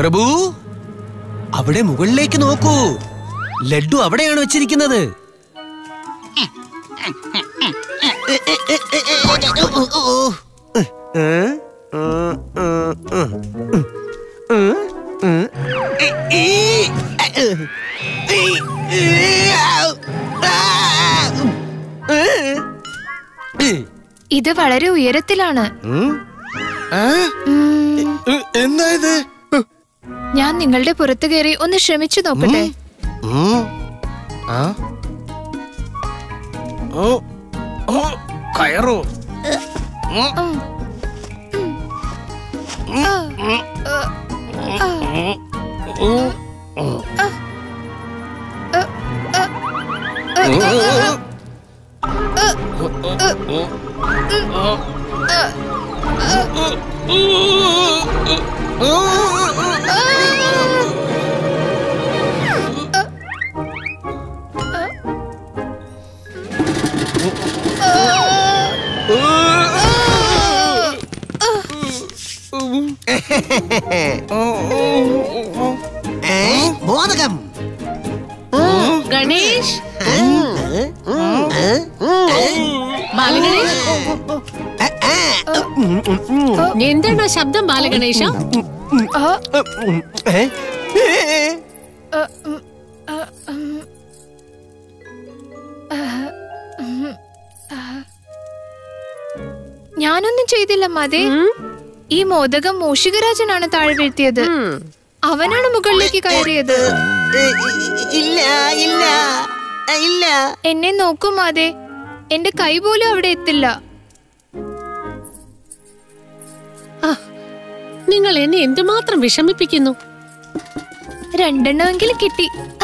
പ്രഭു അവിടെ മുകളിലേക്ക് നോക്കൂ ലഡ്ഡു അവിടെയാണ് വെച്ചിരിക്കുന്നത് ഇത് വളരെ ഉയരത്തിലാണ് ഉം, എന്താ ഇത് ഞാൻ നിങ്ങളുടെ പുറത്ത് കയറി ഒന്ന് ശ്രമിച്ചു നോക്കട്ടെ ഉം. ആ? ഓ ഓ കയറോ ഉം. ആ, ആ, ആ, ഏ? മോദകം ഗണേഷ് ബാലഗണേഷ് എന്താണ് ആ ശബ്ദം ബാലഗണേഷ ആ, ഏ? ആ, ഉം, ആ, ഉം, ആ, ഉം, ആ. ഞാനൊന്നും ചെയ്തില്ല മതേ ഈ മോദകം മൂഷികരാജനാണ് താഴെ വീഴ്ത്തിയത് അവനാണ് മുകളിലേക്ക് കയറിയത് ഏ, ഇല്ല ഇല്ല ഇല്ല എന്നെ നോക്കൂ മാതേ എന്റെ കൈ പോലും അവിടെ എത്തില്ല നിങ്ങൾ എന്നെ എന്തുമാത്രം വിഷമിപ്പിക്കുന്നു രണ്ടെണ്ണമെങ്കിലും കിട്ടി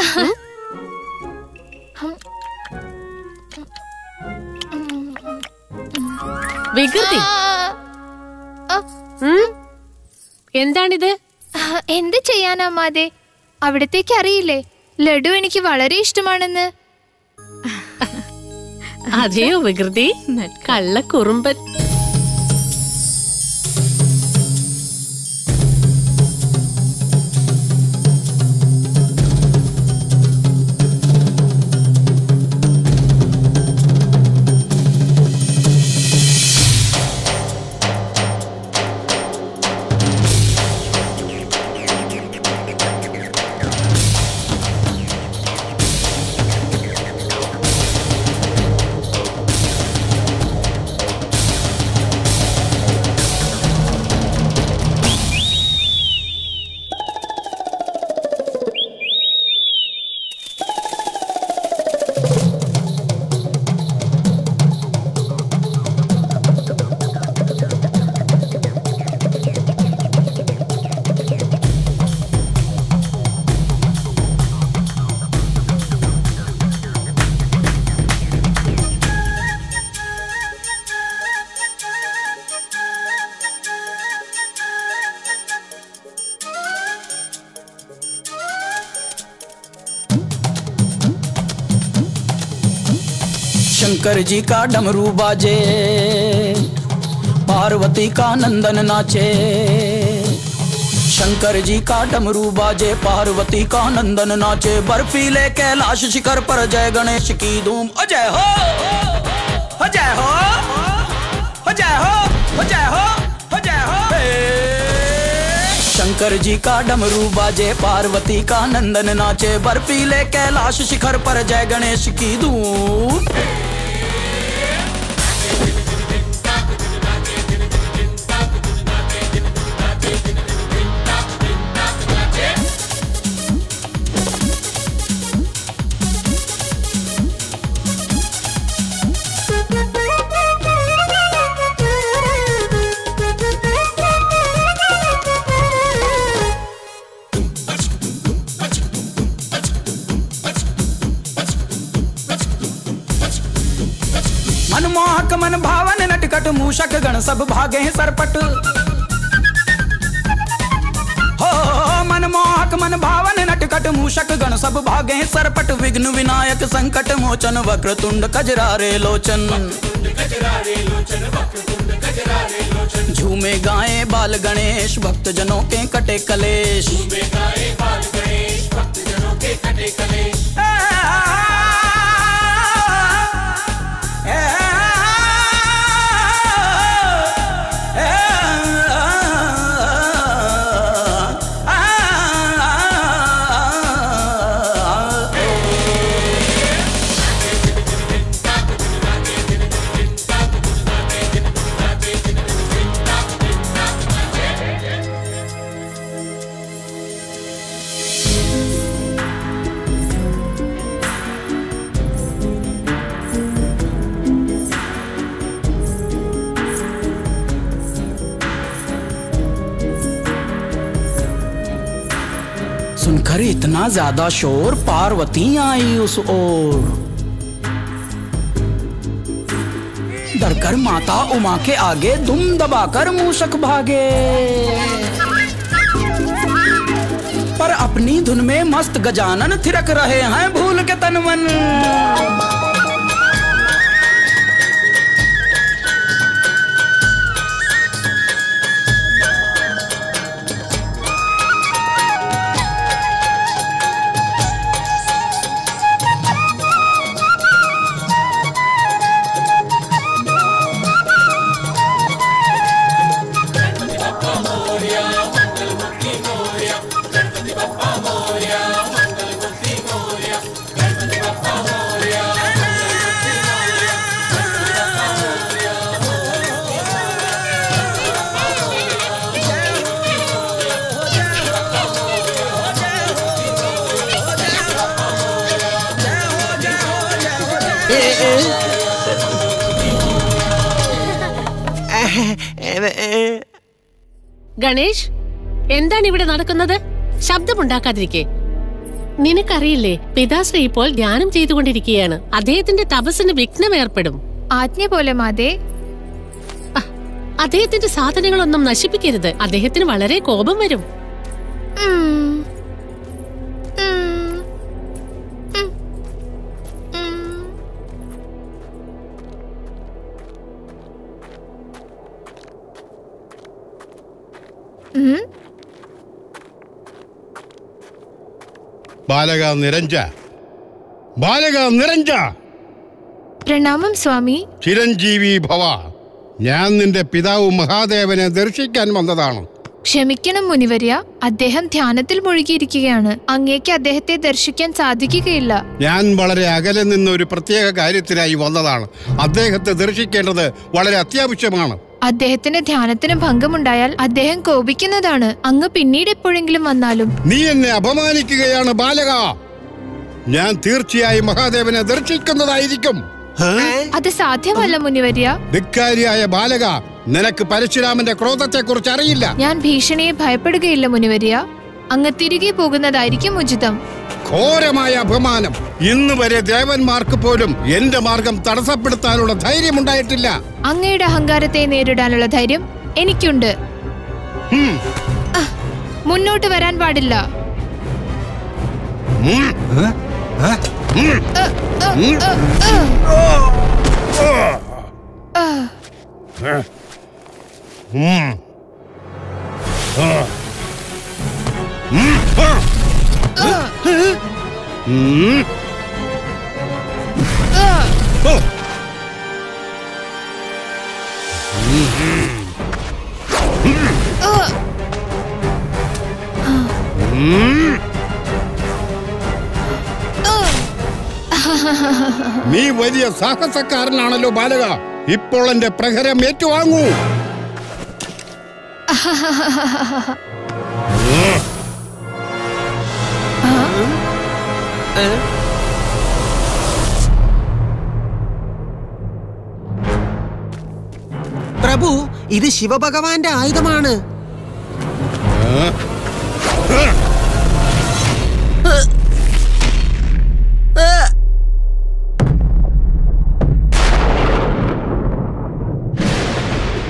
വികൃതി ആ, ഉം? എന്താണിത് ആ, എന്ത് ചെയ്യാനാ മാതേ അവിടത്തേക്ക് അറിയില്ലേ ലഡു എനിക്ക് വളരെ ഇഷ്ടമാണെന്ന് അതെയോ വികൃതി കള്ള കുറുമ്പൻ शंकर जी का डमरू बाजे पार्वती का नंदन नाचे शंकर जी का डमरू बाजे पार्वती का नंदन नाचे बर्फीले कैलाश शिखर पर जय गणेश की धूम अजय हो अजय हो अजय हो अजय हो अजय हो शंकर जी का डमरू बाजे पार्वती का नंदन नाचे बर्फीले कैलाश शिखर पर जय गणेश की धूम मनमोहक मन भावन नटकट मूषक गण सब भागे हैं सरपट हो मनमोहक खतरनाक मन भावन नटखट मूषक गण सब भागे सरपट विघ्न विनायक संकट मोचन वक्र तुंड कजरारे लोचन झूमे गाए बाल गणेश भक्त जनों के कटे कलेश सुनकर इतना ज्यादा शोर पार्वती आई उस ओर डरकर माता उमा के आगे दुम दबाकर मूषक भागे पर अपनी धुन में मस्त गजानन थिरक रहे हैं भूल के तन मन ഗണേഷ് എന്താണ് ഇവിടെ നടക്കുന്നത് ശബ്ദമുണ്ടാക്കാതിരിക്കെ നിനക്കറിയില്ലേ പിതാശ്രീ ഇപ്പോൾ ധ്യാനം ചെയ്തുകൊണ്ടിരിക്കുകയാണ് അദ്ദേഹത്തിന്റെ തപസ്സിന് വിഘ്നം ഏർപ്പെടും ആജ്ഞ പോലെ മാതേ അഹ്, അദ്ദേഹത്തിന്റെ സാധനങ്ങളൊന്നും നശിപ്പിക്കരുത് അദ്ദേഹത്തിന് വളരെ കോപം വരും ഉം. ഉം. ഉം. ഉം. ഉം. ബാലക നിരഞ്ജ ബാലക നിരഞ്ജ പ്രണാമം സ്വാമി ചിരഞ്ജീവി ഭവ ഞാൻ നിന്റെ പിതാവ് മഹാദേവനെ ദർശിക്കാൻ വന്നതാണ് ക്ഷമിക്കണം മുനിവര്യ അദ്ദേഹം ധ്യാനത്തിൽ മുഴുകിയിരിക്കുകയാണ് അങ്ങേക്ക് അദ്ദേഹത്തെ ദർശിക്കാൻ സാധിക്കുകയില്ല ഞാൻ വളരെ അകലെ നിന്ന് ഒരു പ്രത്യേക കാര്യത്തിനായി വന്നതാണ് അദ്ദേഹത്തെ ദർശിക്കേണ്ടത് വളരെ അത്യാവശ്യമാണ് അദ്ദേഹത്തിന്റെ ധ്യാനത്തിന് ഭംഗമുണ്ടായാൽ അദ്ദേഹം കോപിക്കുന്നതാണ് അങ്ങ് പിന്നീട് എപ്പോഴെങ്കിലും വന്നാലും നീ എന്നെ അപമാനിക്കുകയാണ് ബാലക ഞാൻ തീർച്ചയായും മഹാദേവനെ ദർശിക്കുന്നതായിരിക്കും അത് സാധ്യമല്ല മുനിവര്യ ധിക്കാരിയായ ബാലക നിനക്ക് പരശുരാമന്റെ ക്രോധത്തെക്കുറിച്ച് അറിയില്ല ഞാൻ ഭീഷണിയെ ഭയപ്പെടുകയില്ല മുനിവര്യ അങ്ങ് തിരികെ പോകുന്നതായിരിക്കും ഉചിതം ഘോരമായ അപമാനം ഇന്ന് വരെ ദേവന്മാർക്ക് പോലും എന്റെ മാർഗം തടസ്സപ്പെടുത്താനുള്ള ധൈര്യമുണ്ടായിട്ടില്ല അങ്ങയുടെ അഹങ്കാരത്തെ നേരിടാനുള്ള ധൈര്യം എനിക്കുണ്ട് ഹും, അഹ്, മുന്നോട്ട് വരാൻ പാടില്ല ഉം, അഹ്, അഹ്, അഹ്, അഹ്. ഉം. ആ. ഉം, ആ. ഉം. ഓ. ഉം. നീ വലിയ സാഹസക്കാരനാണല്ലോ ബാലക ഇപ്പോൾ എന്റെ പ്രഹരം ഏറ്റുവാങ്ങൂ പ്രഭു ഇത് ശിവഭഗവാന്റെ ആയുധമാണ്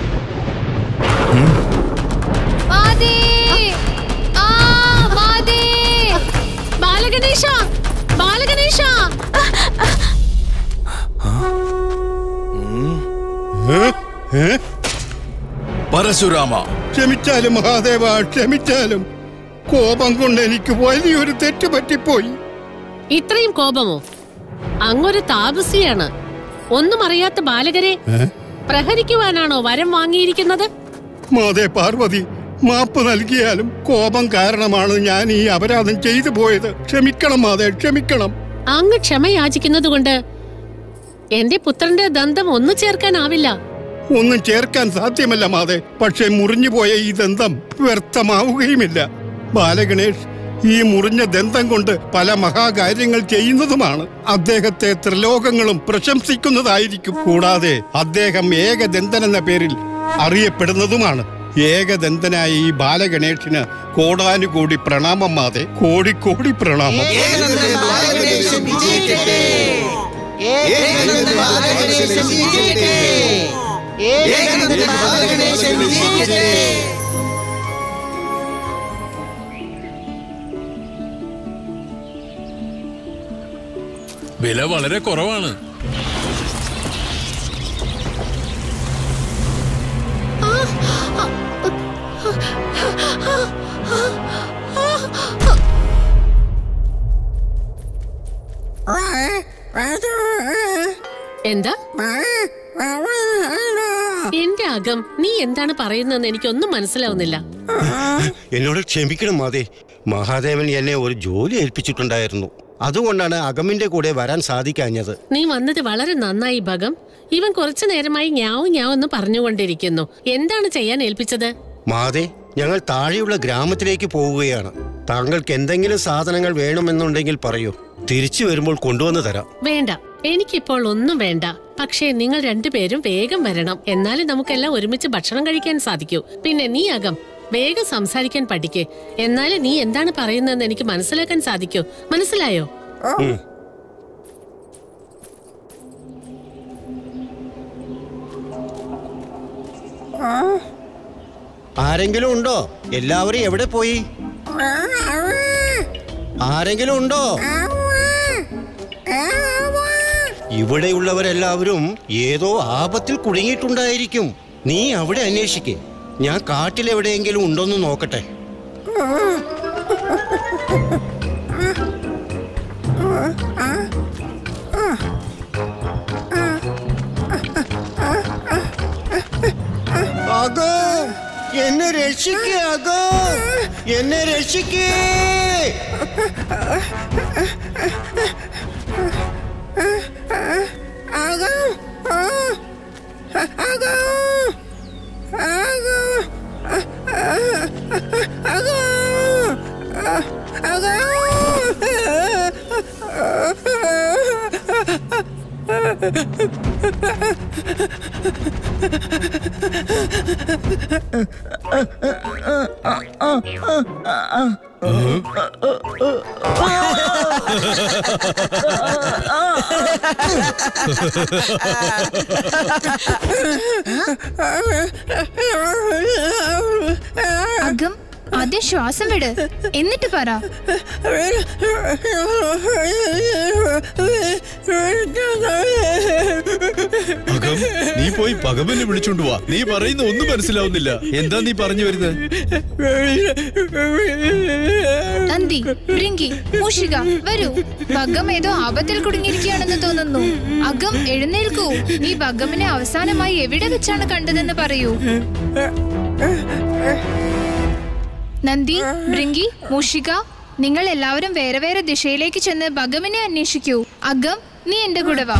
മാതേ! ആ, മാതേ! ഏ? ഏ? പരശുരാമ ക്ഷമിച്ചാലും മഹാദേവ ക്ഷമിച്ചാലും കോപം കൊണ്ട് എനിക്ക് വലിയൊരു തെറ്റ് പറ്റിപ്പോയി ഇത്രയും കോപമോ അങ്ങൊരു താപസിയാണ് ഒന്നും അറിയാത്ത ബാലകരെ പ്രഹരിക്കുവാനാണോ വരം വാങ്ങിയിരിക്കുന്നത് മാതേ പാർവതി മാപ്പ് നൽകിയാലും കോപം കാരണമാണ് ഞാൻ ഈ അപരാധം ചെയ്തു പോയത് ക്ഷമിക്കണം മാതേ ക്ഷമിക്കണം അങ്ങ് ക്ഷമ യാചിക്കുന്നത് കൊണ്ട് എന്റെ പുത്രന്റെ ദന്തം ഒന്നു ചേർക്കാനാവില്ല ഒന്നും ചേർക്കാൻ സാധ്യമല്ല മാതേ പക്ഷെ മുറിഞ്ഞുപോയ ഈ ദന്തം വ്യർത്ഥമാവുകയുമില്ല ബാലഗണേഷ് ഈ മുറിഞ്ഞ ദന്തം കൊണ്ട് പല മഹാകാര്യങ്ങൾ ചെയ്യുന്നതുമാണ് അദ്ദേഹത്തെ ത്രിലോകങ്ങളും പ്രശംസിക്കുന്നതായിരിക്കും കൂടാതെ അദ്ദേഹം ഏകദന്തൻ എന്ന പേരിൽ അറിയപ്പെടുന്നതുമാണ് ഏകദന്തനായ ഈ ബാലഗണേഷിന് കോടാനുകോടി പ്രണാമം മാതെ കോടി കോടി പ്രണാമം വില വളരെ കുറവാണ് എന്താ എന്റെ അകം നീ എന്താണ് പറയുന്നതെന്ന് എനിക്കൊന്നും മനസ്സിലാവുന്നില്ല എന്നോട് ക്ഷമിക്കണം മാതേ മഹാദേവൻ എന്നെ ഒരു ജോലി ഏൽപ്പിച്ചിട്ടുണ്ടായിരുന്നു അതുകൊണ്ടാണ് അകമിന്റെ കൂടെ വരാൻ സാധിക്കാഞ്ഞത് നീ വന്നത് വളരെ നന്നായി ഭഗം ഇവൻ കുറച്ചു നേരമായി ഞാവും ഞാവെന്ന് പറഞ്ഞുകൊണ്ടിരിക്കുന്നു എന്താണ് ചെയ്യാൻ ഏൽപ്പിച്ചത് മാതേ ഞങ്ങൾ താഴെയുള്ള ഗ്രാമത്തിലേക്ക് പോവുകയാണ് താങ്കൾക്ക് എന്തെങ്കിലും സാധനങ്ങൾ വേണമെന്നുണ്ടെങ്കിൽ പറയൂ തിരിച്ചു വരുമ്പോൾ കൊണ്ടുവന്ന് തരാം വേണ്ട എനിക്കിപ്പോൾ ഒന്നും വേണ്ട പക്ഷേ നിങ്ങൾ രണ്ടുപേരും വേഗം വരണം എന്നാലും നമുക്കെല്ലാം ഒരുമിച്ച് ഭക്ഷണം കഴിക്കാൻ സാധിക്കൂ പിന്നെ നീ അകം വേഗം സംസാരിക്കാൻ പഠിക്കേ എന്നാലും നീ എന്താണ് പറയുന്നതെന്ന് എനിക്ക് മനസ്സിലാക്കാൻ സാധിക്കൂ മനസ്സിലായോ ഉം. ആരെങ്കിലും ഉണ്ടോ എല്ലാവരും എവിടെ പോയി ആരെങ്കിലും ഉണ്ടോ ഇവിടെയുള്ളവരെല്ലാവരും ഏതോ ആപത്തിൽ കുടുങ്ങിയിട്ടുണ്ടായിരിക്കും നീ അവിടെ അന്വേഷിക്കേ ഞാൻ കാട്ടിൽ എവിടെയെങ്കിലും ഉണ്ടോന്ന് നോക്കട്ടെ അഗോ എന്നെ രക്ഷിക്കേ അഗോ എന്നെ രക്ഷിക്കേ അകം ആദ്യം ശ്വാസം വിട് എന്നിട്ട് പറ അകം നീ പോയി പകമനെ വിളിച്ചോണ്ട് വാ നീ പറയുന്ന ഒന്നും മനസ്സിലാവുന്നില്ല എന്താ നീ പറഞ്ഞു വരുന്നത് നന്ദി ഭൃങ്കി മൂഷിക വരൂ ഭഗം ഏതോ ആപത്തിൽ കുടുങ്ങിയിരിക്കുകയാണെന്ന് തോന്നുന്നു അകം എഴുന്നേൽക്കൂ നീ ഭഗമിനെ അവസാനമായി എവിടെ വെച്ചാണ് കണ്ടതെന്ന് പറയൂ നന്ദി ഭൃങ്കി മൂഷിക നിങ്ങൾ എല്ലാവരും വേറെ വേറെ ദിശയിലേക്ക് ചെന്ന് ഭഗമിനെ അന്വേഷിക്കൂ അകം നീ എന്റെ കൂടെ വാ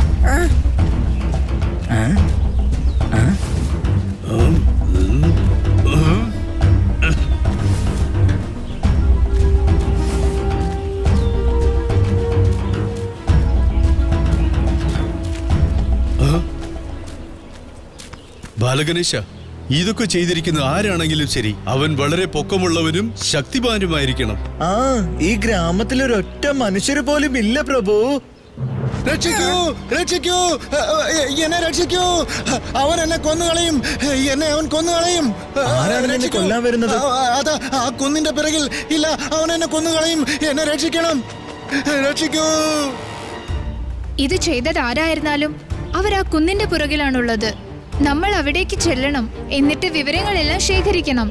ബാലഗണേശ ഇതൊക്കെ ചെയ്തിരിക്കുന്ന ആരാണെങ്കിലും ശരി അവൻ വളരെ പൊക്കമുള്ളവനും ശക്തിമാനുമായിരിക്കണം ആ ഈ ഗ്രാമത്തിൽ ഒരൊറ്റ മനുഷ്യര് പോലും ഇല്ല പ്രഭു രക്ഷിക്കൂ രക്ഷിക്കൂ എന്നെ രക്ഷിക്കൂ അവൻ എന്നെ കൊന്നുകളയും എന്നെ അവൻ കൊന്നുകളയും ആരാണ് നിന്നെ രക്ഷിക്കൂ. കൊല്ലാൻ വരുന്നത്? ആ, അതാ ആ കുന്നിന്റെ പിറകിൽ ഇല്ല അവൻ എന്നെ കൊന്നുകളയും എന്നെ രക്ഷിക്കണം രക്ഷിക്കൂ ഇത് ചെയ്തത് ആരായിരുന്നാലും അവർ ആ കുന്നിന്റെ പുറകിലാണുള്ളത് നമ്മൾ അവിടേക്ക് ചെല്ലണം എന്നിട്ട് വിവരങ്ങളെല്ലാം ശേഖരിക്കണം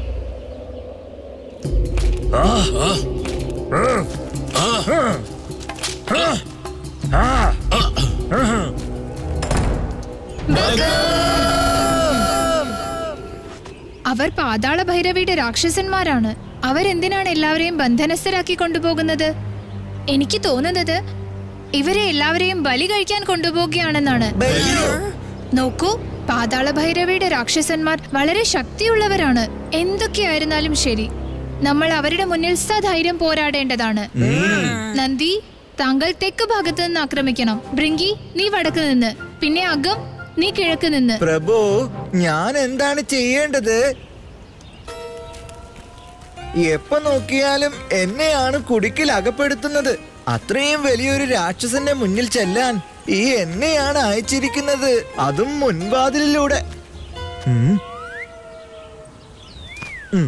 അവർ പാതാള ഭൈരവിയുടെ രാക്ഷസന്മാരാണ് അവരെന്തിനാണ് എല്ലാവരെയും ബന്ധനസ്ഥരാക്കി കൊണ്ടുപോകുന്നത് എനിക്ക് തോന്നുന്നത് ഇവരെ എല്ലാവരെയും ബലി കഴിക്കാൻ കൊണ്ടുപോകുകയാണെന്നാണ് നോക്കൂ പാതാള ഭൈരവിയുടെ രാക്ഷസന്മാർ വളരെ ശക്തിയുള്ളവരാണ് എന്തൊക്കെയായിരുന്നാലും ശരി നമ്മൾ അവരുടെ മുന്നിൽ സധൈര്യം പോരാടേണ്ടതാണ് നന്ദി താങ്കൾ തെക്ക് ഭാഗത്ത് നിന്ന് ആക്രമിക്കണം ഭൃങ്കി നീ വടക്ക് നിന്ന് പിന്നെ അകം നീ കിഴക്ക് നിന്ന് പ്രഭു ഞാൻ എന്താണ് ചെയ്യേണ്ടത് എപ്പോ നോക്കിയാലും എന്നെയാണ് കുടുക്കിൽ അകപ്പെടുത്തുന്നത് അത്രയും വലിയൊരു രാക്ഷസന്റെ മുന്നിൽ ചെല്ലാൻ ഈ എന്നെയാണ് അയച്ചിരിക്കുന്നത് അതും മുൻവാതിലിലൂടെ ഉം. ഉം.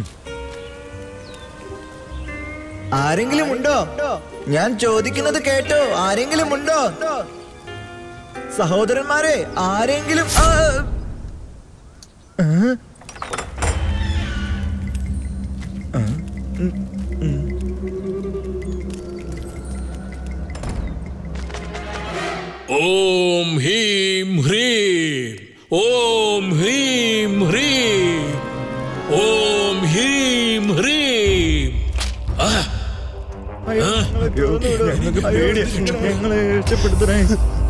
ആരെങ്കിലും ഉണ്ടോ ഞാൻ ചോദിക്കുന്നത് കേട്ടോ ആരെങ്കിലും ഉണ്ടോ സഹോദരന്മാരെ ആരെങ്കിലും ആ, ആ. ആ, ഉം, ഉം. ഓം ഹീം ഹ്രീം ഓം ഹ്രീം ഹ്രീം ഓം ഹീം ഹ്രീം ആ, അയ്യോ, ഞങ്ങൾക്ക് പേടിയാ. ഞങ്ങളെ രക്ഷപ്പെടുത്തണേ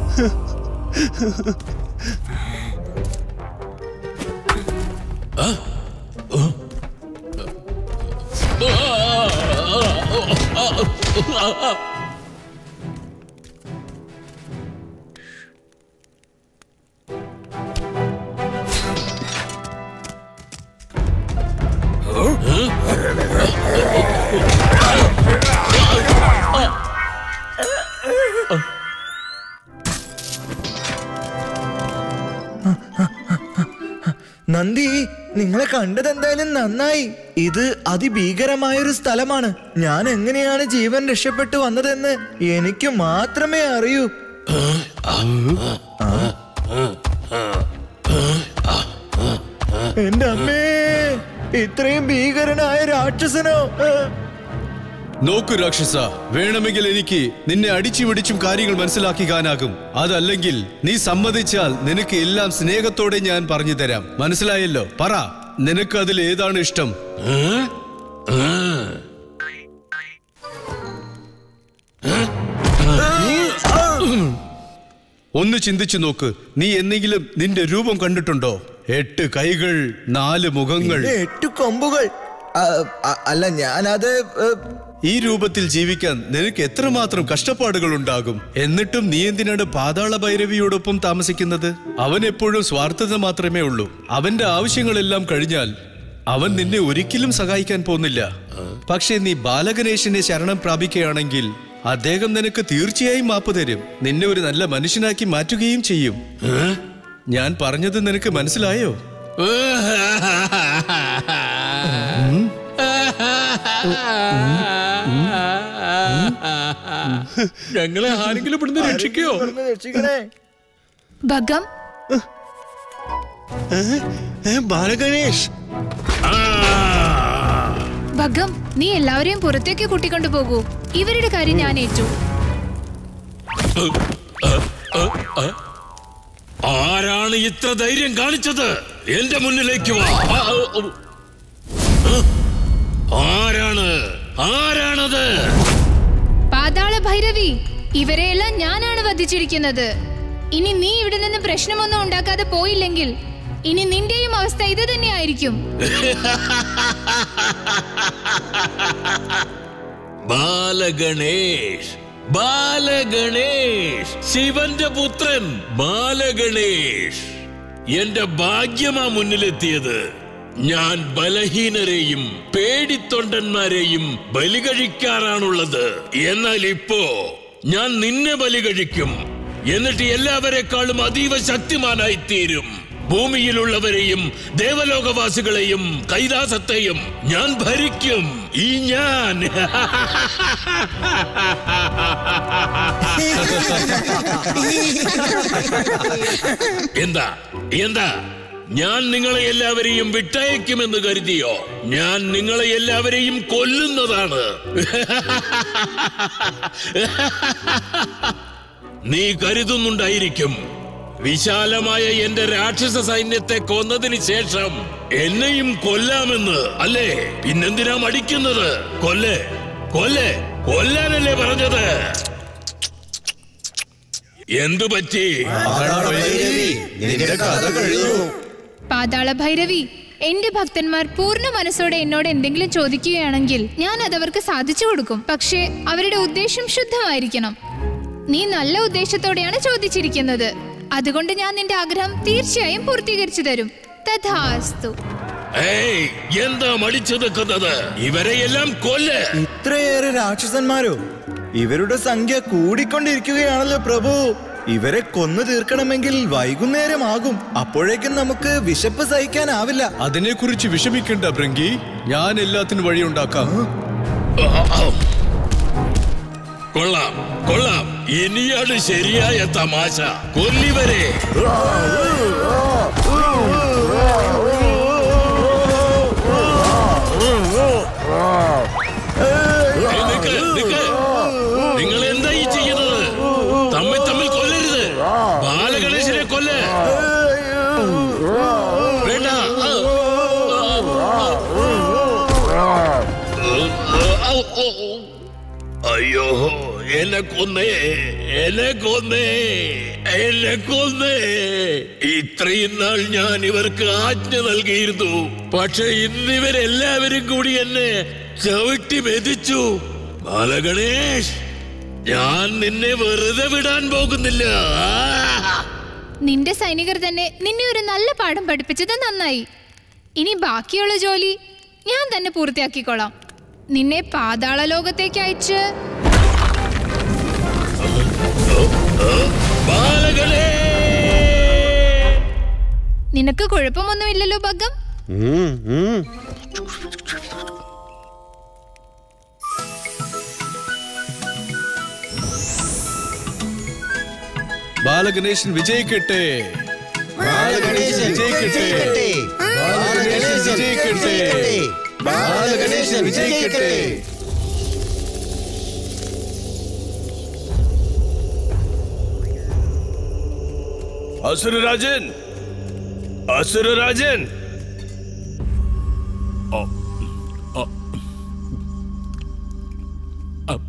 നന്ദി നിങ്ങളെ കണ്ടത് എന്തായാലും നന്നായി ഇത് അതിഭീകരമായൊരു സ്ഥലമാണ് ഞാൻ എങ്ങനെയാണ് ജീവൻ രക്ഷപ്പെട്ടു വന്നതെന്ന് എനിക്ക് മാത്രമേ അറിയൂ ആ. എന്റെ അമ്മേ ഇത്രയും ഭീകരനായ രാക്ഷസനോ ആ. നോക്കു രാക്ഷസ വേണമെങ്കിൽ എനിക്ക് നിന്നെ അടിച്ചു പിടിച്ചും കാര്യങ്ങൾ മനസ്സിലാക്കിക്കാനാകും അതല്ലെങ്കിൽ നീ സമ്മതിച്ചാൽ നിനക്ക് എല്ലാം സ്നേഹത്തോടെ ഞാൻ പറഞ്ഞു തരാം മനസ്സിലായല്ലോ പറ നിനക്ക് അതിൽ ഏതാണ് ഇഷ്ടം ഒന്ന് ചിന്തിച്ചു നോക്ക് നീ എന്തെങ്കിലും നിന്റെ രൂപം കണ്ടിട്ടുണ്ടോ എട്ട് കൈകൾ നാല് മുഖങ്ങൾ പിന്നെ എട്ട് കൊമ്പുകൾ ആ, ആ, അല്ല ഞാനത് ഏ, ഈ രൂപത്തിൽ ജീവിക്കാൻ നിനക്ക് എത്രമാത്രം കഷ്ടപ്പാടുകൾ ഉണ്ടാകും എന്നിട്ടും നീ എന്തിനാണ് പാതാള ഭൈരവിയോടൊപ്പം താമസിക്കുന്നത് അവൻ എപ്പോഴും സ്വാർത്ഥത മാത്രമേ ഉള്ളൂ അവന്റെ ആവശ്യങ്ങളെല്ലാം കഴിഞ്ഞാൽ അവൻ നിന്നെ ഒരിക്കലും സഹായിക്കാൻ പോകുന്നില്ല പക്ഷേ നീ ബാലഗണേശനെ ശരണം പ്രാപിക്കുകയാണെങ്കിൽ അദ്ദേഹം നിനക്ക് തീർച്ചയായും മാപ്പ് തരും നിന്നെ ഒരു നല്ല മനുഷ്യനാക്കി മാറ്റുകയും ചെയ്യും ഞാൻ പറഞ്ഞത് നിനക്ക് മനസ്സിലായോ ഞങ്ങളെ ആരെങ്കിലും ഇവിടുന്ന് രക്ഷിക്കോ ഇവിടുന്ന് രക്ഷിക്കണേ ഭഗം ബാലഗണേഷ് ഭഗം നീ എല്ലാവരെയും പുറത്തേക്ക് കൂട്ടിക്കൊണ്ടു പോകൂ ഇവരുടെ കാര്യം ഞാൻ ഏറ്റു ആരാണ് ഇത്ര ധൈര്യം കാണിച്ചത് എന്റെ മുന്നിലേക്ക് വാ ആ, ആ, ആ. ആരാണ് ആരാണത് പാതാള ഭൈരവി ഇവരെയെല്ലാം ഞാനാണ് വധിച്ചിരിക്കുന്നത് ഇനി നീ ഇവിടെ നിന്ന് പ്രശ്നമൊന്നും ഉണ്ടാക്കാതെ പോയില്ലെങ്കിൽ ഇനി നിന്റെയും അവസ്ഥ ഇത് തന്നെയായിരിക്കും ബാലഗണേഷ് ബാലഗണേഷ് ശിവന്റെ പുത്രൻ ബാലഗണേഷ് എന്റെ ഭാഗ്യമാ മുന്നിലെത്തിയത് ഞാൻ ബലഹീനരെയും പേടിത്തൊണ്ടന്മാരെയും ബലി കഴിക്കാറാണുള്ളത് എന്നാൽ ഇപ്പോ ഞാൻ നിന്നെ ബലി കഴിക്കും എന്നിട്ട് എല്ലാവരെക്കാളും അതീവ ശക്തിമാനായി തീരും ഭൂമിയിലുള്ളവരെയും ദേവലോകവാസികളെയും കൈലാസത്തെയും ഞാൻ ഭരിക്കും ഈ ഞാൻ എന്താ എന്താ ഞാൻ നിങ്ങളെ എല്ലാവരെയും വിട്ടയക്കുമെന്ന് കരുതിയോ ഞാൻ നിങ്ങളെ എല്ലാവരെയും കൊല്ലുന്നതാണ് നീ കരുതുന്നുണ്ടായിരിക്കും വിശാലമായ എന്റെ രാക്ഷസ സൈന്യത്തെ കൊന്നതിന് ശേഷം എന്നെയും കൊല്ലാമെന്ന് അല്ലേ പിന്നെന്തിനാ മടിക്കുന്നത് കൊല്ലെ കൊല്ലെ കൊല്ലാനല്ലേ പറഞ്ഞത് എന്തു പറ്റി പാതാള ഭൈരവി എന്റെ ഭക്തന്മാർ പൂർണ്ണ മനസ്സോടെ എന്നോട് എന്തെങ്കിലും ചോദിക്കുകയാണെങ്കിൽ ഞാൻ അതവർക്ക് സാധിച്ചു കൊടുക്കും പക്ഷേ അവരുടെ ഉദ്ദേശം ശുദ്ധമായിരിക്കണം നീ നല്ല ഉദ്ദേശത്തോടെയാണ് ചോദിച്ചിരിക്കുന്നത് അതുകൊണ്ട് ഞാൻ നിന്റെ ആഗ്രഹം തീർച്ചയായും പൂർത്തീകരിച്ചു തരും തഥാസ്തു ഏയ് എന്താ മടിച്ചു നിൽക്കുന്നത് ഇവരെ എല്ലാം കൊല്ല് ഇത്രയേറെ രാക്ഷസന്മാരോ ഇവരുടെ സംഖ്യ കൂടിക്കൊണ്ടിരിക്കുകയാണല്ലോ പ്രഭു ഇവരെ കൊന്നു തീർക്കണമെങ്കിൽ വൈകുന്നേരമാകും അപ്പോഴേക്കും നമുക്ക് വിശപ്പ് സഹിക്കാനാവില്ല അതിനെക്കുറിച്ച് വിഷമിക്കണ്ട ഭൃങ്കി ഞാൻ എല്ലാത്തിനും വഴിയുണ്ടാക്കാം കൊള്ളാം കൊള്ളാം ഇനിയാണ് ശരിയായ തമാശ കൊല്ലിവരെ ഏയ്, നിക്ക്, നിക്ക്. നിങ്ങൾ എന്താ ഈ ചെയ്യുന്നത് തമ്മിൽ തമ്മിൽ കൊല്ലരുത് ബാലഗണേശനെ കൊല്ല വേണ്ട ആ. അയ്യോ എന്നെ കൊന്നേ എന്നെ കൊന്നേ എന്നെ കൊന്നേ ഇത്രയും നാൾ ഞാൻ ഇവർക്ക് ആജ്ഞ നൽകിയിരുന്നു പക്ഷെ ഇന്നിവരെല്ലാവരും കൂടി എന്നെ ചവിട്ടി മെതിച്ചു ബാലഗണേഷ് ഞാൻ നിന്നെ വെറുതെ വിടാൻ പോകുന്നില്ല ആ! നിന്റെ സൈനികർ തന്നെ നിന്നെ ഒരു നല്ല പാഠം പഠിപ്പിച്ചത് നന്നായി ഇനി ബാക്കിയുള്ള ജോലി ഞാൻ തന്നെ പൂർത്തിയാക്കിക്കോളാം നിന്നെ പാതാള ലോകത്തേക്ക് അയച്ച് നിനക്ക് കുഴപ്പമൊന്നുമില്ലല്ലോ ഭഗം ഉം, ഉം. ബാലഗണേശൻ വിജയിക്കട്ടെ ബാലഗണേശൻ വിജയിക്കട്ടെ. ബാലഗണേശൻ വിജയിക്കട്ടെ. ബാലഗണേശൻ വിജയിക്കട്ടെ. അസുരരാജൻ അസുരരാജൻ ഓ, ഓ, അ,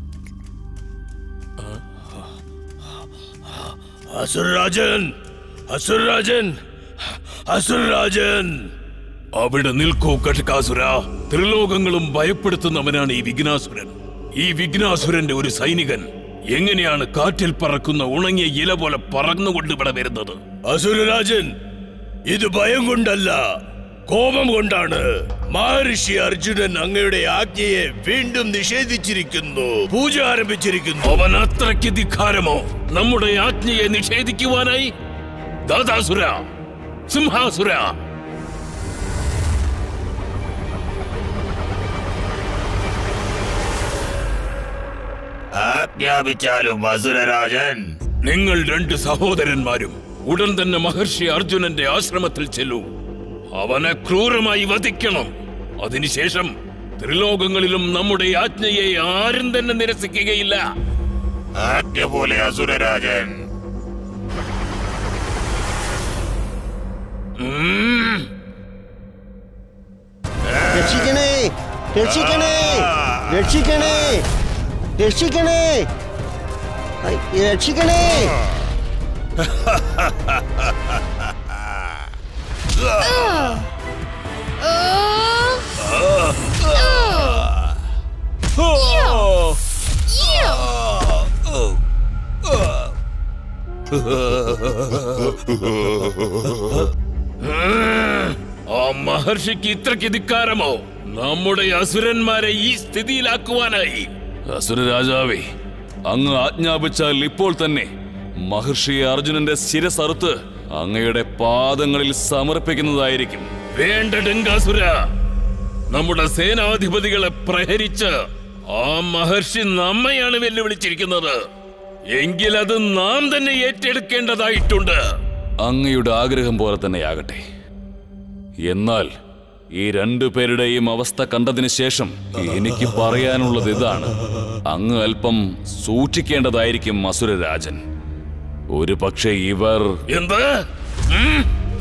അസുരരാജൻ അസുരരാജൻ അസുരരാജൻ അവിടെ നിൽക്കൂ കടകാസുര ത്രിലോകങ്ങളും ഭയപ്പെടുത്തുന്നവനാണ് ഈ വിഘ്നാസുരൻ ഈ വിഘ്നാസുരന്റെ ഒരു സൈനികൻ എങ്ങനെയാണ് കാറ്റിൽ പറക്കുന്ന ഉണങ്ങിയ ഇല പോലെ പറന്നുകൊണ്ട് ഇവിടെ വരുന്നത് അസുരരാജൻ ഇത് ഭയം കൊണ്ടല്ല കോപം കൊണ്ടാണ് മഹർഷി അർജുനൻ അങ്ങയുടെ ആജ്ഞയെ വീണ്ടും നിഷേധിച്ചിരിക്കുന്നു പൂജ ആരംഭിച്ചിരിക്കുന്നു അവൻ അത്രയ്ക്ക് ധിക്കാരമോ നമ്മുടെ ആജ്ഞയെ നിഷേധിക്കുവാനായി ദാതാസുര സിംഹാസുര ആജ്ഞാപിച്ചാലും അസുരരാജൻ നിങ്ങൾ രണ്ട് സഹോദരന്മാരും ഉടൻ തന്നെ മഹർഷി അർജുനന്റെ ആശ്രമത്തിൽ ചെല്ലൂ അവനെ ക്രൂരമായി വധിക്കണം അതിനുശേഷം ത്രിലോകങ്ങളിലും നമ്മുടെ ആജ്ഞയെ ആരും തന്നെ നിരസിക്കുകയില്ല ആജ്ഞ പോലെ അസുരരാജൻ ഉം. രക്ഷിക്കണേ രക്ഷിക്കണേ രക്ഷിക്കണേ രക്ഷിക്കണേ ഐ, രക്ഷിക്കണേ ആ മഹർഷിക്ക് ഇത്രയ്ക്ക് ധിക്കാരമോ നമ്മുടെ അസുരന്മാരെ ഈ സ്ഥിതിയിലാക്കുവാനായി അസുര രാജാവേ അങ്ങ് ആജ്ഞാപിച്ചാൽ ഇപ്പോൾ തന്നെ മഹർഷി അർജുനന്റെ ശിരസറുത്ത് അങ്ങയുടെ പാദങ്ങളിൽ സമർപ്പിക്കുന്നതായിരിക്കും വേണ്ട ഡങ്കാസുര നമ്മുടെ സേനാധിപതികളെ പ്രഹരിച്ച് ആ മഹർഷി നമ്മയാണ് വെല്ലുവിളിച്ചിരിക്കുന്നത് എങ്കിൽ അത് നാം തന്നെ ഏറ്റെടുക്കേണ്ടതായിട്ടുണ്ട് അങ്ങയുടെ ആഗ്രഹം പോലെ തന്നെയാകട്ടെ എന്നാൽ ഈ രണ്ടു പേരുടെയും അവസ്ഥ കണ്ടതിന് ശേഷം എനിക്ക് പറയാനുള്ളത് ഇതാണ് അങ്ങ് അല്പം സൂക്ഷിക്കേണ്ടതായിരിക്കും അസുരരാജൻ ഒരു പക്ഷേ ഇവർ എന്ത് ഉം?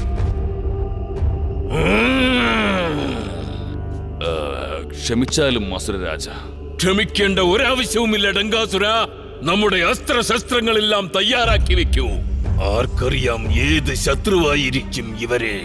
ആ, ക്ഷമിച്ചാലും അസുരരാജ ക്ഷമിക്കേണ്ട ഒരാവശ്യവുമില്ല ഡങ്കാസുര നമ്മുടെ അസ്ത്രശസ്ത്രങ്ങളെല്ലാം തയ്യാറാക്കി വെക്കൂ ആർക്കറിയാം ഏത് ശത്രുവായിരിക്കും ഇവരെ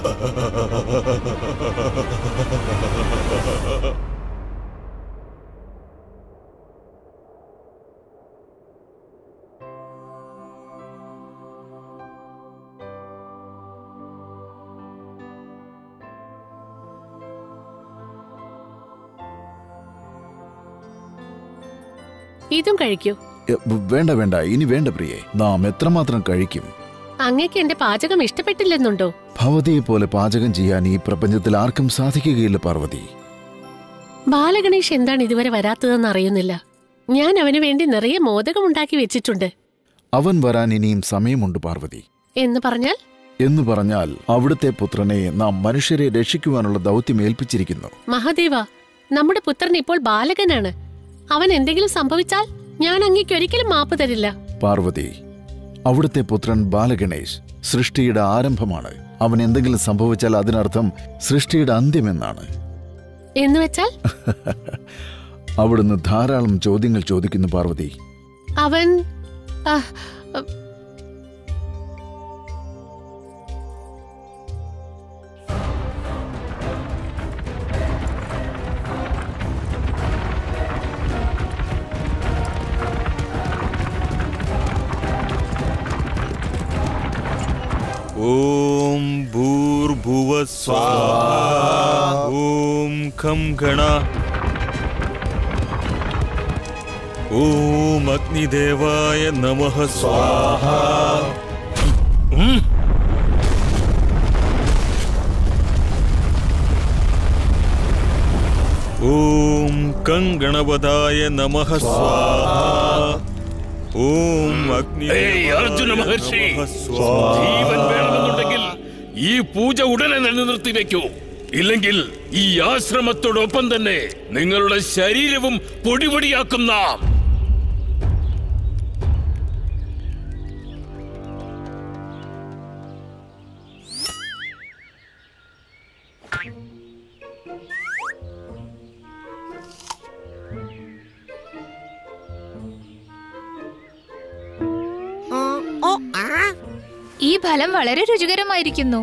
ഇതും കഴിക്കൂ എ, വേണ്ട വേണ്ട ഇനി വേണ്ട പ്രിയേ നാം എത്രമാത്രം കഴിക്കും അങ്ങേക്ക് എന്റെ പാചകം ഇഷ്ടപ്പെട്ടില്ലെന്നുണ്ടോ ഭവതിയെ പോലെ പാചകം ചെയ്യാൻ ഈ പ്രപഞ്ചത്തിൽ ആർക്കും സാധിക്കുകയില്ല പാർവതി ബാലഗണേഷ് എന്താണ് ഇതുവരെ വരാത്തതെന്ന് അറിയുന്നില്ല ഞാൻ അവന് വേണ്ടി നിറയെ മോദകം ഉണ്ടാക്കി വെച്ചിട്ടുണ്ട് അവൻ വരാൻ ഇനിയും സമയമുണ്ട് പാർവതി എന്ന് പറഞ്ഞാൽ എന്ന് പറഞ്ഞാൽ അവിടുത്തെ പുത്രനെ നാം മനുഷ്യരെ രക്ഷിക്കുവാനുള്ള ദൗത്യം ഏൽപ്പിച്ചിരിക്കുന്നു മഹാദേവ നമ്മുടെ പുത്രൻ ഇപ്പോൾ ബാലകനാണ് അവൻ എന്തെങ്കിലും സംഭവിച്ചാൽ ഞാൻ അങ്ങേക്ക് ഒരിക്കലും മാപ്പ് തരില്ല പാർവതി അവിടുത്തെ പുത്രൻ ബാലഗണേഷ് സൃഷ്ടിയുടെ ആരംഭമാണ് അവൻ എന്തെങ്കിലും സംഭവിച്ചാൽ അതിനർത്ഥം സൃഷ്ടിയുടെ അന്ത്യമെന്നാണ് എന്ന് വെച്ചാൽ അവിടുന്ന് ധാരാളം ചോദ്യങ്ങൾ ചോദിക്കുന്നു പാർവതി അവൻ ആ, അ, ॐ भूर्भुवः स्वाहा ॐ खं गणा ॐ अग्निदेवाय नमः स्वाहा ഉം. ॐ कङ्गणपदाय नमः स्वाहा ॐ अग्नि ഏയ് അർജുന മഹർഷി ജീവൻ വേണമെന്നുണ്ടെങ്കിൽ ഈ പൂജ ഉടനെ നിലനിർത്തി വെക്കൂ ഇല്ലെങ്കിൽ ഈ ആശ്രമത്തോടൊപ്പം തന്നെ നിങ്ങളുടെ ശരീരവും പൊടിപൊടിയാക്കും നാം ഈ ഫലം വളരെ രുചികരമായിരിക്കുന്നു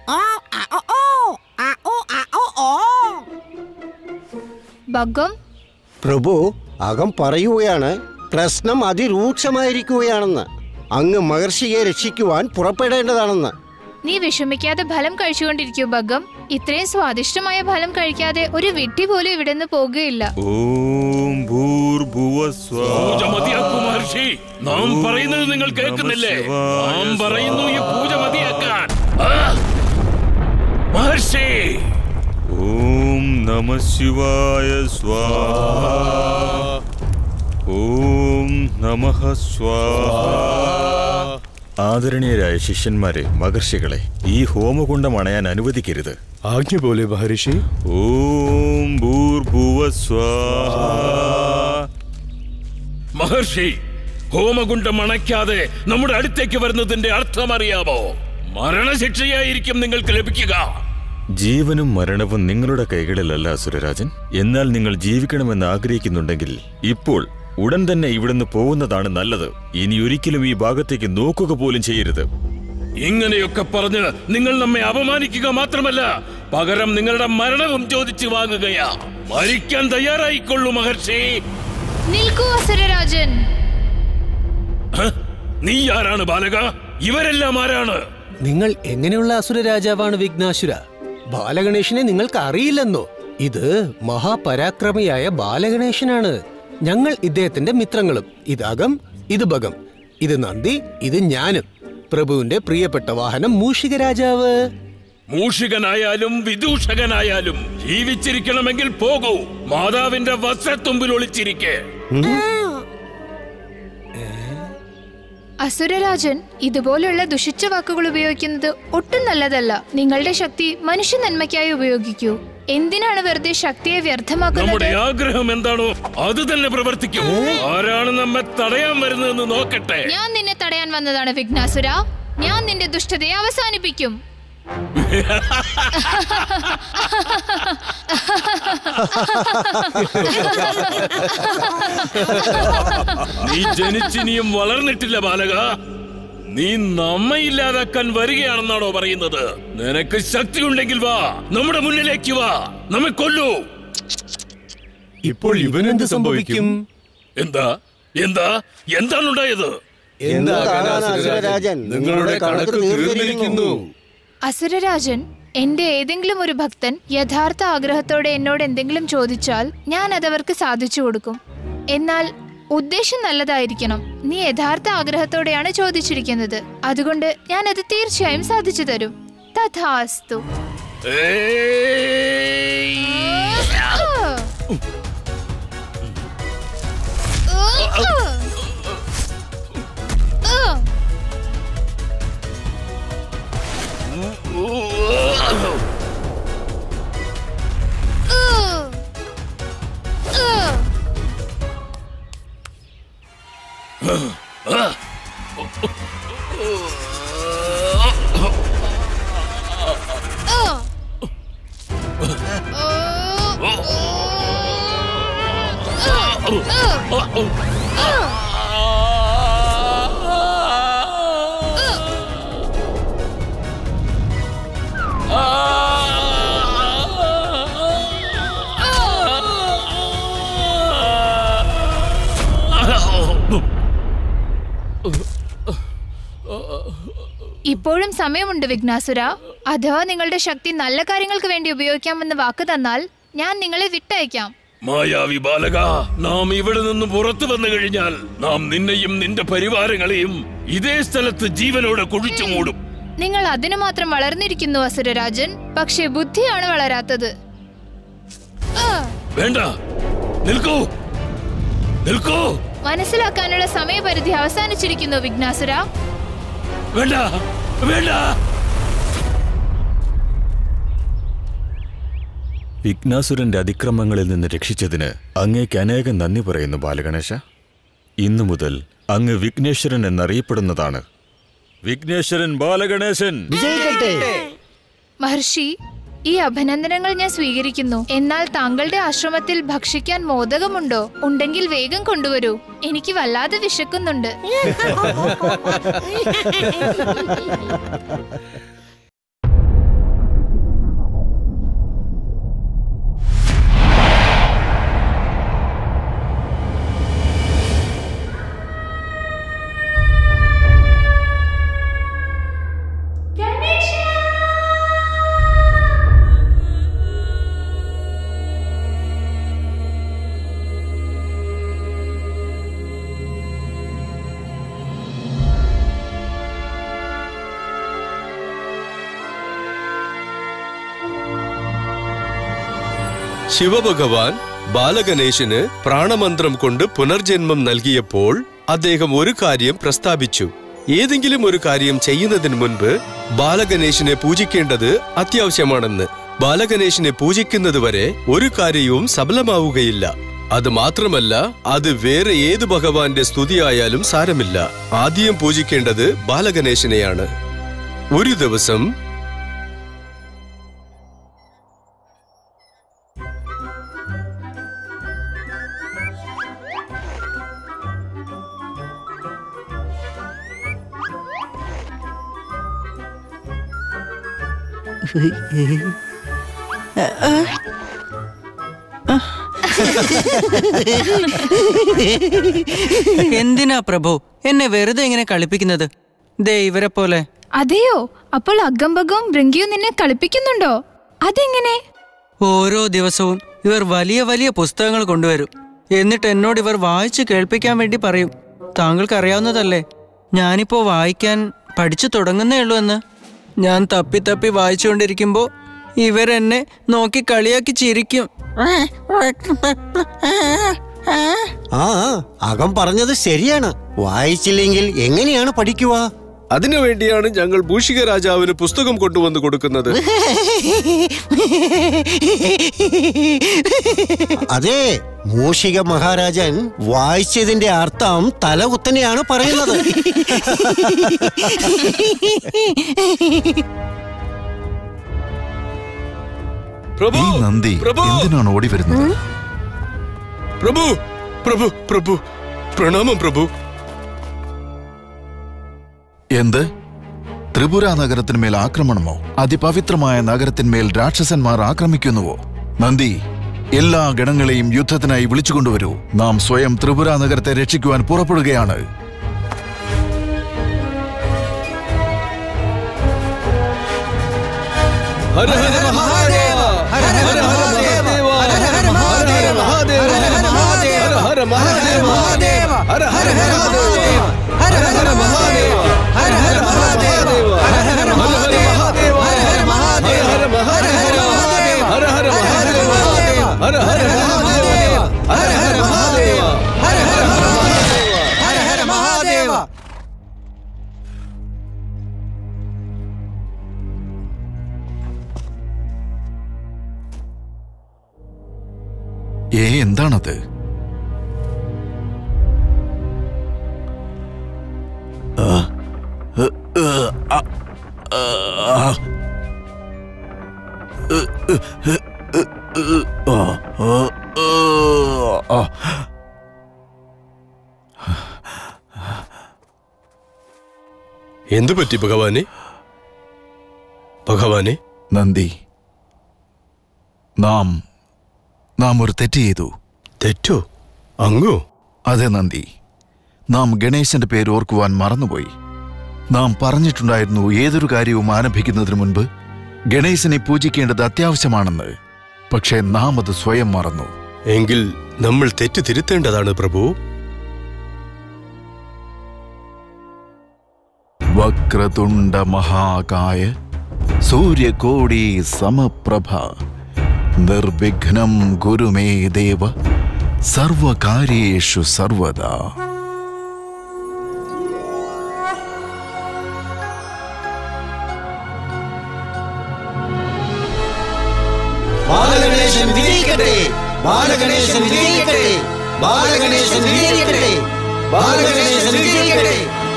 ഭഗം പ്രഭു അകം പറയുകയാണ് പ്രശ്നം അതിരൂക്ഷമായിരിക്കുകയാണെന്ന് അങ്ങ് മഹർഷിയെ രക്ഷിക്കുവാൻ പുറപ്പെടേണ്ടതാണെന്ന് നീ വിഷമിക്കാതെ ഫലം കഴിച്ചുകൊണ്ടിരിക്കൂ ഭഗം ഇത്രയും സ്വാദിഷ്ടമായ ഫലം കഴിക്കാതെ ഒരു വിഡ്ഢി പോലും ഇവിടെ നിന്ന് പോകുകയില്ല ॐ भूर्भुवः പൂജ स्वाहा മതിയാക്കൂ മഹർഷി നാം പറയുന്നത് നിങ്ങൾ കേൾക്കുന്നില്ലേ നാം പറയുന്നു ഈ പൂജ മതിയാക്കാൻ ആ! മഹർഷി ॐ नमः शिवाय स्वाहा ॐ नमः स्वाहा ആദരണീയരായ ശിഷ്യന്മാരെ മഹർഷികളെ ഈ ഹോമകുണ്ടം അണയാൻ അനുവദിക്കരുത് ആജ്ഞ പോലെ മഹർഷി ഓം ഭൂർഭുവ സ്വാഹ മഹർഷി ഹോമകുണ്ടം അണയ്ക്കാതെ നമ്മുടെ അടുത്തേക്ക് വരുന്നതിന്റെ അർത്ഥം അറിയാമോ മരണശിക്ഷയായിരിക്കും നിങ്ങൾക്ക് ലഭിക്കുക ജീവനും മരണവും നിങ്ങളുടെ കൈകളിലല്ല അസുരരാജൻ എന്നാൽ നിങ്ങൾ ജീവിക്കണമെന്ന് ആഗ്രഹിക്കുന്നുണ്ടെങ്കിൽ ഇപ്പോൾ ഉടൻ തന്നെ ഇവിടുന്ന് പോകുന്നതാണ് നല്ലത് ഇനി ഒരിക്കലും ഈ ഭാഗത്തേക്ക് നോക്കുക പോലും ചെയ്യരുത് ഇങ്ങനെയൊക്കെ പറഞ്ഞ് നിങ്ങൾ നമ്മെ അപമാനിക്കുക മാത്രമല്ല പകരം നിങ്ങളുടെ മരണവും ചോദിച്ചു വാങ്ങുകയാ മരിക്കാൻ തയ്യാറായിക്കൊള്ളൂ മഹർഷി നിൽക്കൂ അസുരരാജൻ ഹ? നീ ആരാണ് ബാലക ഇവരെല്ലാം ആരാണ് നിങ്ങൾ എങ്ങനെയുള്ള അസുര രാജാവാണ് വിഘ്നാസുര ബാലഗണേശനെ നിങ്ങൾക്ക് അറിയില്ലെന്നോ ഇത് മഹാപരാക്രമിയായ ബാലഗണേശനാണ് ഞങ്ങൾ ഇദ്ദേഹത്തിന്റെ മിത്രങ്ങളും ഇതകം ഇത് ഭഗം ഇത് നന്ദി ഇത് ഞാനും പ്രഭുവിന്റെ പ്രിയപ്പെട്ട വാഹനം മൂഷിക രാജാവ് മൂഷികനായാലും വിദൂഷകനായാലും ജീവിച്ചിരിക്കണമെങ്കിൽ പോകൂ മാതാവിന്റെ വസ്ത്രത്തുമ്പിൽ ഒളിച്ചിരിക്കെ അസുരരാജൻ ഇതുപോലുള്ള ദുഷിച്ച വാക്കുകൾ ഉപയോഗിക്കുന്നത് ഒട്ടും നല്ലതല്ല നിങ്ങളുടെ ശക്തി മനുഷ്യ നന്മയ്ക്കായി ഉപയോഗിക്കൂ എന്തിനാണ് വെറുതെ ശക്തിയെ വ്യർത്ഥമാക്കുന്നത് നമ്മുടെ ആഗ്രഹം എന്താണോ അത് തന്നെ പ്രവർത്തിക്കും ആരാണ് നമ്മെ തടയാൻ വരുന്നതെന്ന് നോക്കട്ടെ ഞാൻ നിന്നെ തടയാൻ വന്നതാണ് വിഘ്നാസുര ഞാൻ നിന്റെ ദുഷ്ടതയെ അവസാനിപ്പിക്കും നീ ജനിച്ചിനിയും വളർന്നിട്ടില്ല ബാലക നീ നമ്മെ ഇല്ലാതാക്കാൻ വരികയാണെന്നാണോ പറയുന്നത് നിനക്ക് ശക്തി ഉണ്ടെങ്കിൽ വാ നമ്മുടെ മുന്നിലേക്ക് വാ നമ്മെ കൊല്ലൂ ഇപ്പോൾ ഇവനെന്ത് സംഭവിക്കും എന്താ എന്താ എന്താണ് ഉണ്ടായത് നിങ്ങളുടെ കണക്ക് തീർന്നിരിക്കുന്നു അസുരരാജൻ എന്റെ ഏതെങ്കിലും ഒരു ഭക്തൻ യഥാർത്ഥ ആഗ്രഹത്തോടെ എന്നോട് എന്തെങ്കിലും ചോദിച്ചാൽ ഞാൻ അതവർക്ക് സാധിച്ചു കൊടുക്കും എന്നാൽ ഉദ്ദേശം നല്ലതായിരിക്കണം നീ യഥാർത്ഥ ആഗ്രഹത്തോടെയാണ് ചോദിച്ചിരിക്കുന്നത് അതുകൊണ്ട് ഞാൻ അത് തീർച്ചയായും സാധിച്ചു തരും തഥാസ്തു ഇപ്പോഴും സമയമുണ്ട് വിഘ്നാസുര അഥവാ നിങ്ങളുടെ ശക്തി നല്ല കാര്യങ്ങൾക്ക് വേണ്ടി ഉപയോഗിക്കാമെന്ന് വാക്ക് തന്നാൽ ഞാൻ നിങ്ങളെ വിട്ടയക്കാം മായാവി ബാലക നാം ഇവിടെ നിന്ന് പുറത്തു വന്നു കഴിഞ്ഞാൽ നാം നിന്നെയും നിന്റെ പരിവാരങ്ങളെയും ഇതേ സ്ഥലത്ത് ജീവനോടെ കുഴിച്ചു മൂടും നിങ്ങൾ അതിനു മാത്രം വളർന്നിരിക്കുന്നു അസുരരാജൻ പക്ഷേ ബുദ്ധിയാണ് വളരാത്തത് ആ, വേണ്ട നിൽക്കൂ നിൽക്കൂ മനസ്സിലാക്കാനുള്ള സമയപരിധി അവസാനിച്ചിരിക്കുന്നു വിഘ്നാസുര വേണ്ട വേണ്ട വിഘ്നാസുരന്റെ അതിക്രമങ്ങളിൽ നിന്ന് രക്ഷിച്ചതിന് അങ്ങേക്ക് അനേകം നന്ദി പറയുന്നു ബാലഗണേശ ഇന്നു മുതൽ അങ്ങ് വിഘ്നേശ്വരൻ എന്നറിയപ്പെടുന്നതാണ് വിഘ്നേശ്വരൻ ബാലഗണേശൻ മഹർഷി ഈ അഭിനന്ദനങ്ങൾ ഞാൻ സ്വീകരിക്കുന്നു എന്നാൽ താങ്കളുടെ ആശ്രമത്തിൽ ഭക്ഷിക്കാൻ മോദകമുണ്ടോ ഉണ്ടെങ്കിൽ വേഗം കൊണ്ടുവരൂ എനിക്ക് വല്ലാതെ വിശക്കുന്നുണ്ട് ശിവഭഗവാൻ ബാലഗണേശന് പ്രാണമന്ത്രം കൊണ്ട് പുനർജന്മം നൽകിയപ്പോൾ അദ്ദേഹം ഒരു കാര്യം പ്രസ്താവിച്ചു ഏതെങ്കിലും ഒരു കാര്യം ചെയ്യുന്നതിന് മുൻപ് ബാലഗണേശനെ പൂജിക്കേണ്ടത് അത്യാവശ്യമാണെന്ന് ബാലഗണേശനെ പൂജിക്കുന്നതുവരെ ഒരു കാര്യവും സഫലമാവുകയില്ല അത് മാത്രമല്ല അത് വേറെ ഏത് ഭഗവാന്റെ സ്തുതിയായാലും സാരമില്ല ആദ്യം പൂജിക്കേണ്ടത് ബാലഗണേശനെയാണ് ഒരു ദിവസം എന്തിനാ പ്രഭു എന്നെ വെറുതെ ഇങ്ങനെ കളിപ്പിക്കുന്നത് ദേ ഇവരെ പോലെ അതെയോ അപ്പോൾ അഗംബകവും ഭൃങ്കിയും നിന്നെ കളിപ്പിക്കുന്നുണ്ടോ അതെങ്ങനെ ഓരോ ദിവസവും ഇവർ വലിയ വലിയ പുസ്തകങ്ങൾ കൊണ്ടുവരും എന്നിട്ട് എന്നോട് ഇവർ വായിച്ച് കേൾപ്പിക്കാൻ വേണ്ടി പറയും താങ്കൾക്ക് അറിയാവുന്നതല്ലേ ഞാനിപ്പോ വായിക്കാൻ പഠിച്ചു തുടങ്ങുന്നേ ഉള്ളൂ എന്ന് ഞാൻ തപ്പി തപ്പി വായിച്ചുകൊണ്ടിരിക്കുമ്പോൾ ഇവരെന്നെ നോക്കി കളിയാക്കി ചിരിക്കും ആ അകം പറഞ്ഞത് ശരിയാണ് വായിച്ചില്ലെങ്കിൽ എങ്ങനെയാണ് പഠിക്കുക അതിനു വേണ്ടിയാണ് ഞങ്ങൾ ഭൂഷിക രാജാവിന് പുസ്തകം കൊണ്ടുവന്ന് കൊടുക്കുന്നത് അതെ മൂഷിക മഹാരാജൻ വായിച്ചതിന്റെ അർത്ഥം തലകുത്തനെയാണ് പറയുന്നത് പ്രഭു ഈ നന്ദി പ്രഭു എന്തിനാണ് ഓടി വരുന്നത് പ്രഭു പ്രഭു പ്രഭു പ്രണാമം പ്രഭു എന്ത് ത്രിപുര നഗരത്തിന്മേൽ ആക്രമണമോ അതിപവിത്രമായ നഗരത്തിന്മേൽ രാക്ഷസന്മാർ ആക്രമിക്കുന്നുവോ നന്ദി എല്ലാ ഗണങ്ങളെയും യുദ്ധത്തിനായി വിളിച്ചുകൊണ്ടുവരൂ നാം സ്വയം ത്രിപുര നഗരത്തെ രക്ഷിക്കുവാൻ പുറപ്പെടുകയാണ് ഹര ഹര മഹാദേവ ഹര ഹര മഹാദേവ ഹര ഹര മഹാദേവ മഹാദേവ ഹര ഹര മഹാദേവ ഹര ഹര മഹാദേവ ഹര ഹര മഹാദേവ ഹര ഹര മഹാദേവ ഹര ഹര മഹാദേവ ഹര ഹര മഹാദേവ ഹര ഹര മഹാദേവ ഹര ഹര മഹാദേവ ഹര ഹര മഹാദേവ ഹര ഹര മഹാദേവ ഹര ഹര മഹാദേവ ഹര ഹര മഹാദേവ ഏ എന്താണത് ആ, ഏ, ഏ, ആ, ആ, ആ. ഏ, ഏ, ഏ, ഏ, ഏ, ആ, ആ, ആ, ആ. എന്തു പറ്റി ഭഗവാനെ ഭഗവാനെ നന്ദി നാം നാം ഒരു തെറ്റ് ചെയ്തു തെറ്റോ അങ്ങോ അതെ നന്ദി നാം ഗണേശന്റെ പേര് ഓർക്കുവാൻ മറന്നുപോയി നാം പറഞ്ഞിട്ടുണ്ടായിരുന്നു ഏതൊരു കാര്യവും ആരംഭിക്കുന്നതിന് മുൻപ് ഗണേശനെ പൂജിക്കേണ്ടത് അത്യാവശ്യമാണെന്ന് പക്ഷേ നാം അത് സ്വയം മറന്നു എങ്കിൽ നമ്മൾ തെറ്റ് തിരുത്തേണ്ടതാണ് പ്രഭു വക്രതുണ്ട മഹാകായ സൂര്യകോടി സമപ്രഭ നിർവിഘ്നം ഗുരുമേ ദേവ സർവകാര്യേഷു സർവദാ ബാലഗണേശൻ വിജയിക്കട്ടെ ബാലഗണേശൻ വിജയിക്കട്ടെ ബാലഗണേശൻ വിജയിക്കട്ടെ ബാലഗണേശൻ വിജയിക്കട്ടെ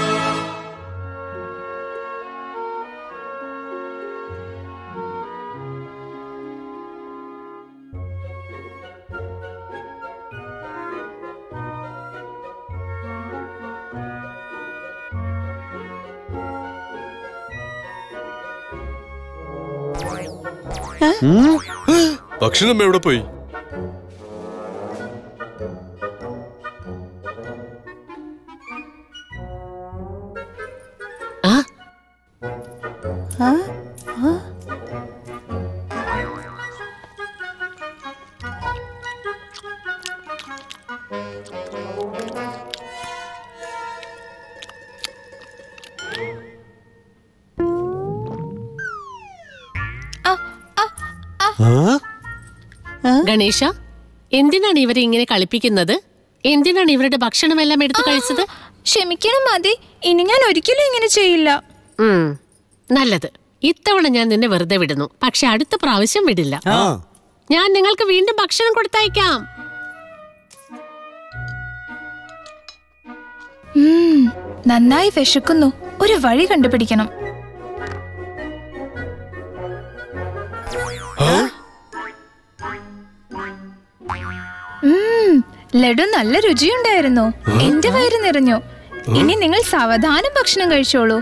ഭക്ഷണം എവിടെ പോയി ഗണേശ എന്തിനാണ് ഇവരെ ഇങ്ങനെ കളിപ്പിക്കുന്നത് എന്തിനാണ് ഇവരുടെ ഭക്ഷണമെല്ലാം എടുത്തു കഴിച്ചത് ക്ഷമിക്കണം മതി ഇനി ഞാൻ ഒരിക്കലും ഇങ്ങനെ ചെയ്യില്ല ഉം, നല്ലത് ഇത്തവണ ഞാൻ നിന്നെ വെറുതെ വിടുന്നു പക്ഷെ അടുത്ത പ്രാവശ്യം വിടില്ല ഞാൻ നിങ്ങൾക്ക് വീണ്ടും ഭക്ഷണം കൊടുത്തയക്കാം ഉം, നന്നായി വിശക്കുന്നു ഒരു വഴി കണ്ടുപിടിക്കണം ഉം, ലഡു നല്ല രുചിയുണ്ടായിരുന്നു എന്റെ വയറ് നിറഞ്ഞു ഇനി നിങ്ങൾ സാവധാനം ഭക്ഷണം കഴിച്ചോളൂ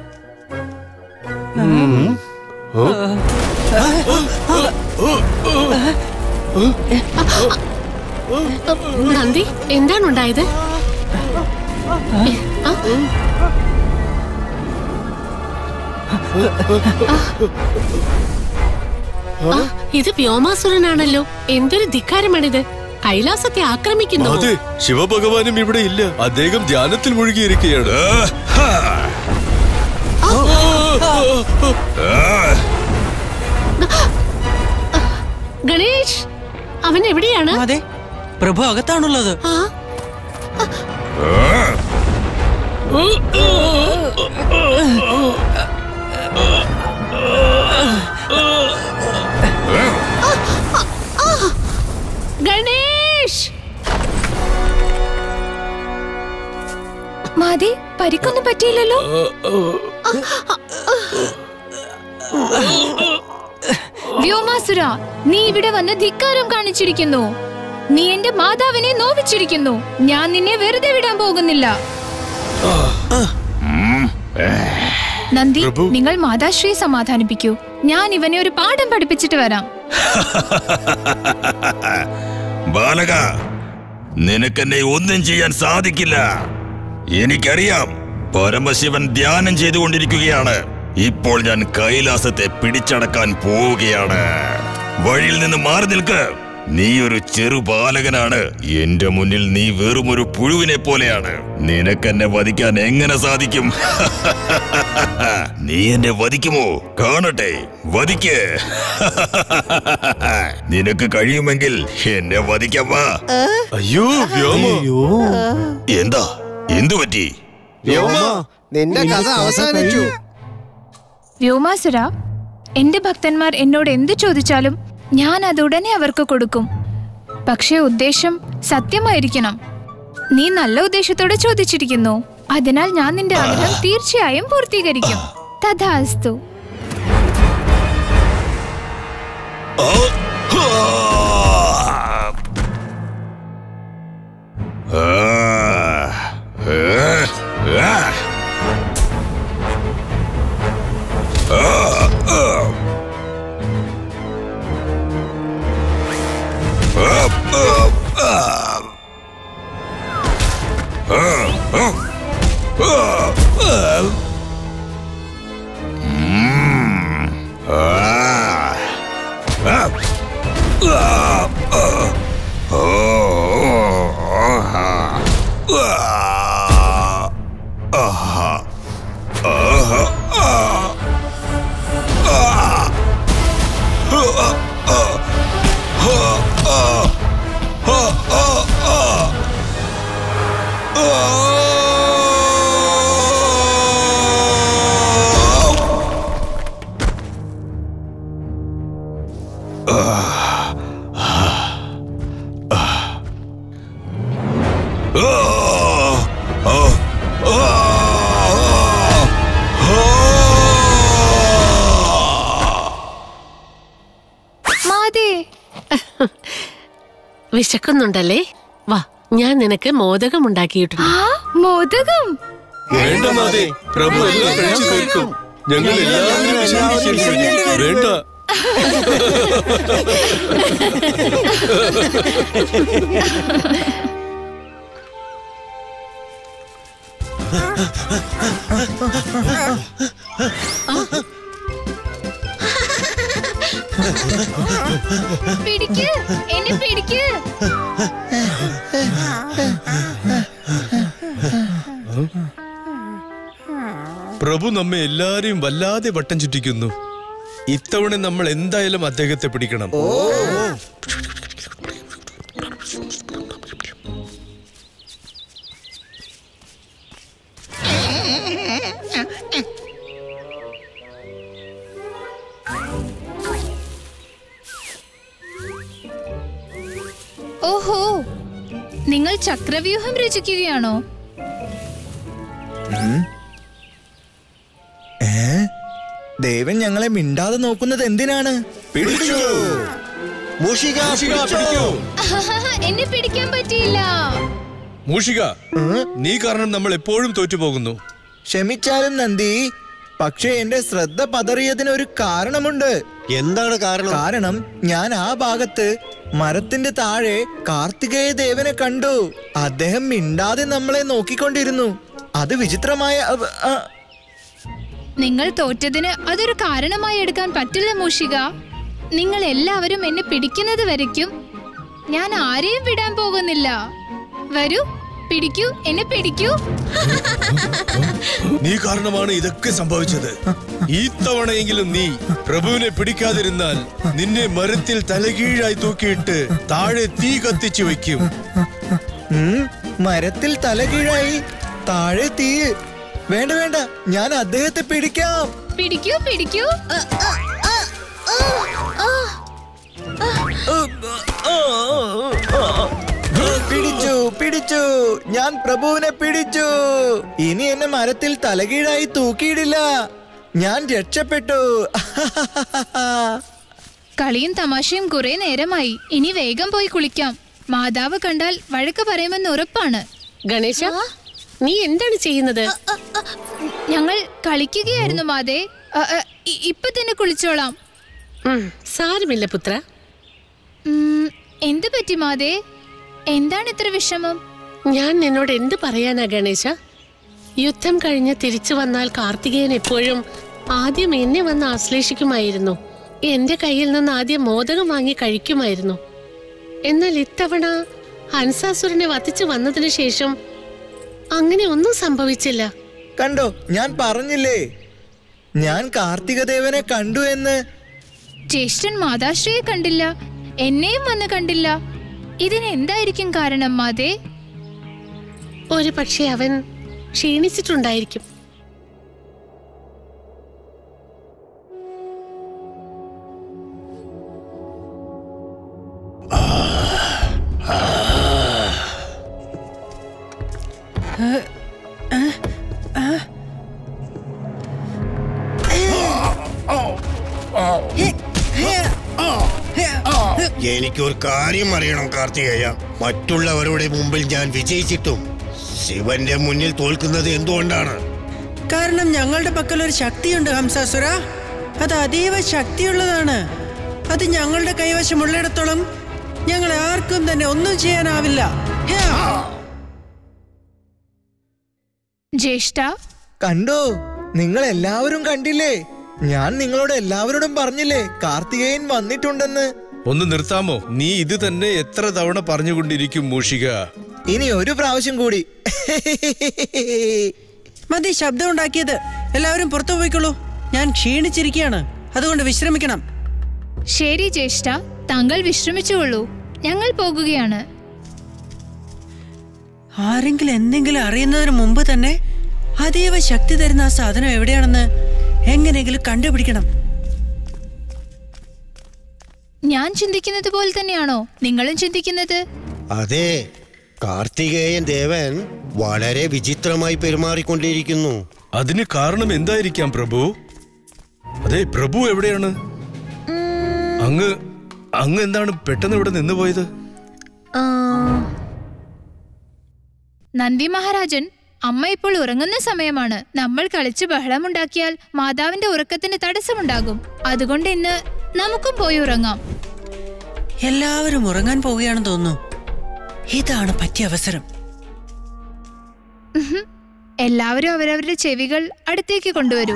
നന്ദി എന്താണ് ഉണ്ടായത് ആ? ആ, ഇത് വ്യോമാസുരനാണല്ലോ എന്തൊരു ധിക്കാരമാണിത് കൈലാസത്തെ ആക്രമിക്കുന്നു അതെ ശിവഭഗവാനും ഇവിടെ ഇല്ല അദ്ദേഹം ധ്യാനത്തിൽ മുഴുകിയിരിക്കുകയാണ് ഗണേഷ് അവൻ എവിടെയാണ് അതെ പ്രഭു അകത്താണുള്ളത് ഗണേഷ് മാതി പരിക്കൊന്നും പറ്റിയില്ലല്ലോ വ്യോമാസുര നീ ഇവിടെ വന്ന് ധിക്കാരം കാണിച്ചിരിക്കുന്നു നീ എന്റെ മാതാവിനെ നോവിച്ചിരിക്കുന്നു ഞാൻ നിന്നെ വെറുതെ വിടാൻ പോകുന്നില്ല നന്ദി നിങ്ങൾ മാതാശ്രീയെ സമാധാനിപ്പിക്കൂ ഞാൻ ഇവനെ ഒരു പാഠം പഠിപ്പിച്ചിട്ട് വരാം ബാലക നിനക്കെന്നെ ഒന്നും ചെയ്യാൻ സാധിക്കില്ല എനിക്കറിയാം പരമശിവൻ ധ്യാനം ചെയ്തുകൊണ്ടിരിക്കുകയാണ് ഇപ്പോൾ ഞാൻ കൈലാസത്തെ പിടിച്ചടക്കാൻ പോവുകയാണ് വഴിയിൽ നിന്ന് മാറി നിൽക്ക് നീ ഒരു ചെറു ബാലകനാണ് എന്റെ മുന്നിൽ നീ വെറും ഒരു പുഴുവിനെ പോലെയാണ് നിനക്കെന്നെ വധിക്കാൻ എങ്ങനെ സാധിക്കും നീ എന്നെ വധിക്കുമോ കാണട്ടെ വധിക്ക് നിനക്ക് കഴിയുമെങ്കിൽ എന്നെ വധിക്കാൻ വാ അയ്യോ വ്യോമ എന്താ എന്തു പറ്റി നിന്റെ കഥ അവസാനിച്ചു വ്യോമാസുര എന്റെ ഭക്തന്മാർ എന്നോട് എന്ത് ചോദിച്ചാലും ഞാൻ അത് ഉടനെ അവർക്ക് കൊടുക്കും പക്ഷേ ഉദ്ദേശം സത്യമായിരിക്കണം നീ നല്ല ഉദ്ദേശത്തോടെ ചോദിച്ചിരിക്കുന്നു അതിനാൽ ഞാൻ നിന്റെ ആഗ്രഹം തീർച്ചയായും പൂർത്തീകരിക്കും തഥാസ്തു മാതേ വിശക്കുന്നുണ്ടല്ലേ വാ ഞാൻ നിനക്ക് മോദകം ഉണ്ടാക്കിയിട്ടുണ്ട് ആ മോദകം വേണ്ട മാതേ പ്രഭു എല്ലാം കഴിച്ചു തീർക്കും ഞങ്ങൾ എല്ലാവരും വിശേഷിച്ചിരിക്കുന്നു. വേണ്ട പിടിക്ക് എന്നെ പിടിക്ക് പ്രഭു നമ്മെ എല്ലാരെയും വല്ലാതെ വട്ടം ചുറ്റിക്കുന്നു ഇത്തവണ നമ്മൾ എന്തായാലും അദ്ദേഹത്തെ പിടിക്കണം ഓഹോ നിങ്ങൾ ചക്രവ്യൂഹം രചിക്കുകയാണോ ഏ ദേവൻ ഞങ്ങളെ മിണ്ടാതെ നോക്കുന്നത് എന്തിനാണ് പിടിച്ചു മൂഷിക പിടിച്ചോ എന്നെ പിടിക്കാൻ പറ്റിയില്ല മൂഷിക നീ കാരണം നമ്മൾ എപ്പോഴും തോറ്റുപോകുന്നു ക്ഷമിച്ചാലും നന്ദി പക്ഷേ എന്റെ ശ്രദ്ധ പതറിയതിന് ഒരു കാരണമുണ്ട് എന്താണ് കാരണം കാരണം ഞാൻ ആ ഭാഗത്ത് മരത്തിന്റെ താഴെ കാർത്തികേയ ദേവനെ കണ്ടു അദ്ദേഹം മിണ്ടാതെ നമ്മളെ നോക്കിക്കൊണ്ടിരുന്നു അത് വിചിത്രമായ അവ- ആ, നിങ്ങൾ തോറ്റതിന് അതൊരു കാരണമായി എടുക്കാൻ പറ്റില്ല മൂഷിക നിങ്ങൾ എല്ലാവരും എന്നെ പിടിക്കുന്നത് വരയ്ക്കും ഞാൻ ആരെയും വിടാൻ പോകുന്നില്ല വരൂ പിടിക്കൂ എന്നെ പിടിക്കൂ നീ കാരണമാണ് ഇതൊക്കെ സംഭവിച്ചത് ഈ തവണയെങ്കിലും നീ പ്രഭുവിനെ പിടിക്കാതിരുന്നാൽ നിന്നെ മരത്തിൽ തലകീഴായി തൂക്കിയിട്ട് താഴെ തീ കത്തിച്ചു വെക്കും ഉം, മരത്തിൽ തലകീഴായി താഴെ തീ വേണ്ട വേണ്ട ഞാൻ അദ്ദേഹത്തെ പിടിക്കാം പിടിക്കൂ പിടിക്കൂ അ, അ, അ, ആ, ആ, ആ. പിടിച്ചു പിടിച്ചു ഞാൻ പ്രഭുവിനെ പിടിച്ചു ഇനി എന്നെ മരത്തിൽ തലകീഴായി തൂക്കിയിടില്ല ഞാൻ രക്ഷപ്പെട്ടു കളിയും തമാശയും കുറെ നേരമായി ഇനി വേഗം പോയി കുളിക്കാം മാതാവ് കണ്ടാൽ വഴക്ക് പറയുമെന്ന് ഉറപ്പാണ് ഗണേശ നീ എന്താണ് ചെയ്യുന്നത് ഞങ്ങൾ കളിക്കുകയായിരുന്നു മാതേ അ, അ, ഇ- ഇപ്പൊ തന്നെ കുളിച്ചോളാം സാരമില്ല പുത്ര ഉം, എന്ത് പറ്റി മാതേ എന്താണ് ഇത്ര വിഷമം ഞാൻ നിന്നോട് എന്ത് പറയാനാ ഗണേശ യുദ്ധം കഴിഞ്ഞ് തിരിച്ചു വന്നാൽ കാർത്തികേയൻ എപ്പോഴും ആദ്യം എന്നെ വന്ന് ആശ്ലേഷിക്കുമായിരുന്നു എന്റെ കയ്യിൽ നിന്ന് ആദ്യം മോദകം വാങ്ങി കഴിക്കുമായിരുന്നു എന്നാൽ ഇത്തവണ ഹൻസാസുരനെ വധിച്ചു വന്നതിന് ശേഷം അങ്ങനെ ഒന്നും സംഭവിച്ചില്ല കണ്ടോ ഞാൻ പറഞ്ഞില്ലേ ഞാൻ കാർത്തികദേവനെ കണ്ടു എന്ന് ജ്യേഷ്ഠൻ മാതാശ്രീയെ കണ്ടില്ല എന്നെയും വന്ന് കണ്ടില്ല ഇതിന് എന്തായിരിക്കും കാരണം മാതേ ഒരു പക്ഷേ അവൻ ക്ഷീണിച്ചിട്ടുണ്ടായിരിക്കും എനിക്കൊരു കാര്യം അറിയണം കാർത്തികേയ മറ്റുള്ളവരുടെ മുമ്പിൽ ഞാൻ വിജയിച്ചിട്ടും ശിവന്റെ മുന്നിൽ തോൽക്കുന്നത് എന്തുകൊണ്ടാണ് കാരണം ഞങ്ങളുടെ പക്കൽ ഒരു ശക്തിയുണ്ട് ഹംസാസുര അത് അതീവ ശക്തിയുള്ളതാണ് അത് ഞങ്ങളുടെ കൈവശമുള്ളിടത്തോളം ഞങ്ങൾ ആർക്കും തന്നെ ഒന്നും ചെയ്യാനാവില്ല ഹ്യാ. ജ്യേഷ്ഠ കണ്ടോ നിങ്ങൾ എല്ലാവരും കണ്ടില്ലേ ഞാൻ നിങ്ങളോട് എല്ലാവരോടും പറഞ്ഞില്ലേ കാർത്തികേയൻ വന്നിട്ടുണ്ടെന്ന് ഒന്ന് നിർത്താമോ നീ ഇത് തന്നെ എത്ര തവണ പറഞ്ഞുകൊണ്ടിരിക്കും മൂഷിക ഇനി ഒരു പ്രാവശ്യം കൂടി മതി ശബ്ദം ഉണ്ടാക്കിയത് എല്ലാവരും പുറത്തു പോയിക്കോളൂ ഞാൻ ക്ഷീണിച്ചിരിക്കുകയാണ് അതുകൊണ്ട് വിശ്രമിക്കണം ശരി ജ്യേഷ്ഠ താങ്കൾ വിശ്രമിച്ചുകൊള്ളൂ ഞങ്ങൾ പോകുകയാണ് ആരെങ്കിലും എന്തെങ്കിലും അറിയുന്നതിന് മുമ്പ് തന്നെ അതീവ ശക്തി തരുന്ന ആ സാധനം എവിടെയാണെന്ന് എങ്ങനെയെങ്കിലും കണ്ടുപിടിക്കണം ഞാൻ ചിന്തിക്കുന്നത് പോലെ തന്നെയാണോ നിങ്ങളും ചിന്തിക്കുന്നത് അതെ കാർത്തികേയൻ ദേവൻ വളരെ വിചിത്രമായി പെരുമാറിക്കൊണ്ടിരിക്കുന്നു അതിന് കാരണം എന്തായിരിക്കാം പ്രഭു അതെ പ്രഭു എവിടെയാണ് അങ്ങ് അങ്ങ് എന്താണ് പെട്ടെന്ന് ഇവിടെ നിന്നുപോയത് ആ, നന്ദി മഹാരാജൻ അമ്മ ഇപ്പോൾ ഉറങ്ങുന്ന സമയമാണ് നമ്മൾ കളിച്ച് ബഹളമുണ്ടാക്കിയാൽ മാതാവിന്റെ ഉറക്കത്തിന് തടസ്സമുണ്ടാകും അതുകൊണ്ട് ഇന്ന് നമുക്കും പോയി ഉറങ്ങാം എല്ലാവരും ഉറങ്ങാൻ പോവുകയാണെന്ന് തോന്നുന്നു ഇതാണ് പറ്റിയ അവസരം ഉഹും. എല്ലാവരും അവരവരുടെ ചെവികൾ അടുത്തേക്ക് കൊണ്ടുവരൂ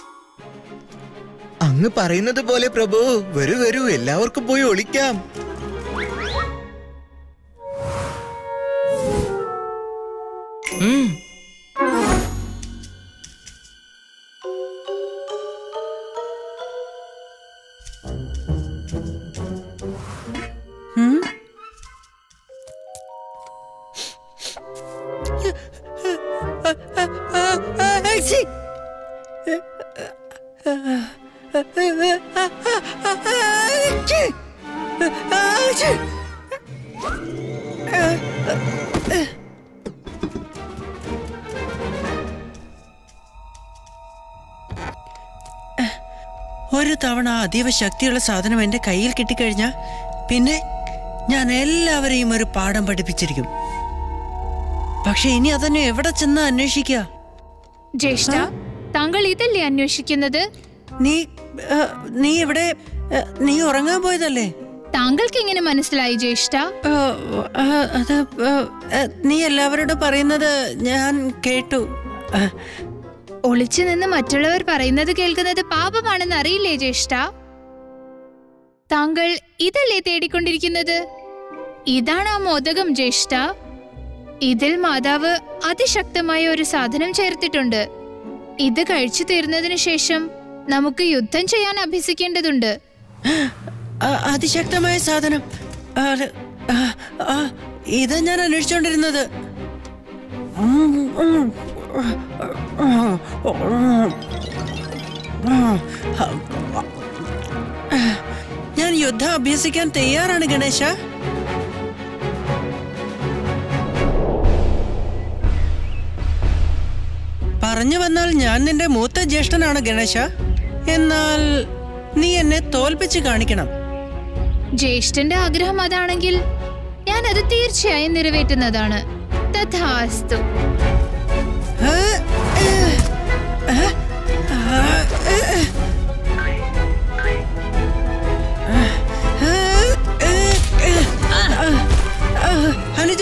അങ്ങ് പറയുന്നത് പോലെ പ്രഭു വരൂ വരൂ എല്ലാവർക്കും പോയി ഒളിക്കാം ഉം? ഛി! ഛി! ഛി! ഒരു തവണ ആ അതീവ ശക്തിയുള്ള സാധനം എന്റെ കയ്യിൽ കിട്ടിക്കഴിഞ്ഞാൽ പിന്നെ ഞാൻ എല്ലാവരെയും ഒരു പാഠം പഠിപ്പിച്ചിരിക്കും പക്ഷെ ഇനി അതന്നെ എവിടെ ചെന്ന് അന്വേഷിക്കുക ജ്യേഷ്ഠ താങ്കൾ ഇതല്ലേ അന്വേഷിക്കുന്നത് നീ ഏ, നീ ഇവിടെ ഏ, നീ ഉറങ്ങാൻ പോയതല്ലേ താങ്കൾക്ക് എങ്ങനെ മനസ്സിലായി ജ്യേഷ്ഠ ഏ, ഏ, അത് ഏ, ഏ, നീ എല്ലാവരോടും പറയുന്നത് ഞാൻ കേട്ടു ഏ, ഒളിച്ചു നിന്ന് മറ്റുള്ളവർ പറയുന്നത് കേൾക്കുന്നത് പാപമാണെന്ന് അറിയില്ലേ ജ്യേഷ്ഠ താങ്കൾ ഇതല്ലേ തേടിക്കൊണ്ടിരിക്കുന്നത് ഇതാണ് ആ മോദകം ജ്യേഷ്ഠ ഇതിൽ മാതാവ് അതിശക്തമായ ഒരു സാധനം ചേർത്തിട്ടുണ്ട് ഇത് കഴിച്ചു തീർന്നതിന് ശേഷം നമുക്ക് യുദ്ധം ചെയ്യാൻ അഭ്യസിക്കേണ്ടതുണ്ട് അ- അതിശക്തമായ സാധനം ആ, ആ, ആ, ഇതാ ഞാൻ അന്വേഷിച്ചോണ്ടിരുന്നത് ഉം, ഉം, ഞാൻ യുദ്ധം അഭ്യസിക്കാൻ തയ്യാറാണ് ഗണേശ പറഞ്ഞു വന്നാൽ ഞാൻ നിന്റെ മൂത്ത ജ്യേഷ്ഠനാണ് ഗണേശ എന്നാൽ നീ എന്നെ തോൽപ്പിച്ച് കാണിക്കണം ജ്യേഷ്ഠന്റെ ആഗ്രഹം അതാണെങ്കിൽ ഞാൻ അത് തീർച്ചയായും നിറവേറ്റുന്നതാണ് തഥാസ്തു അനുജ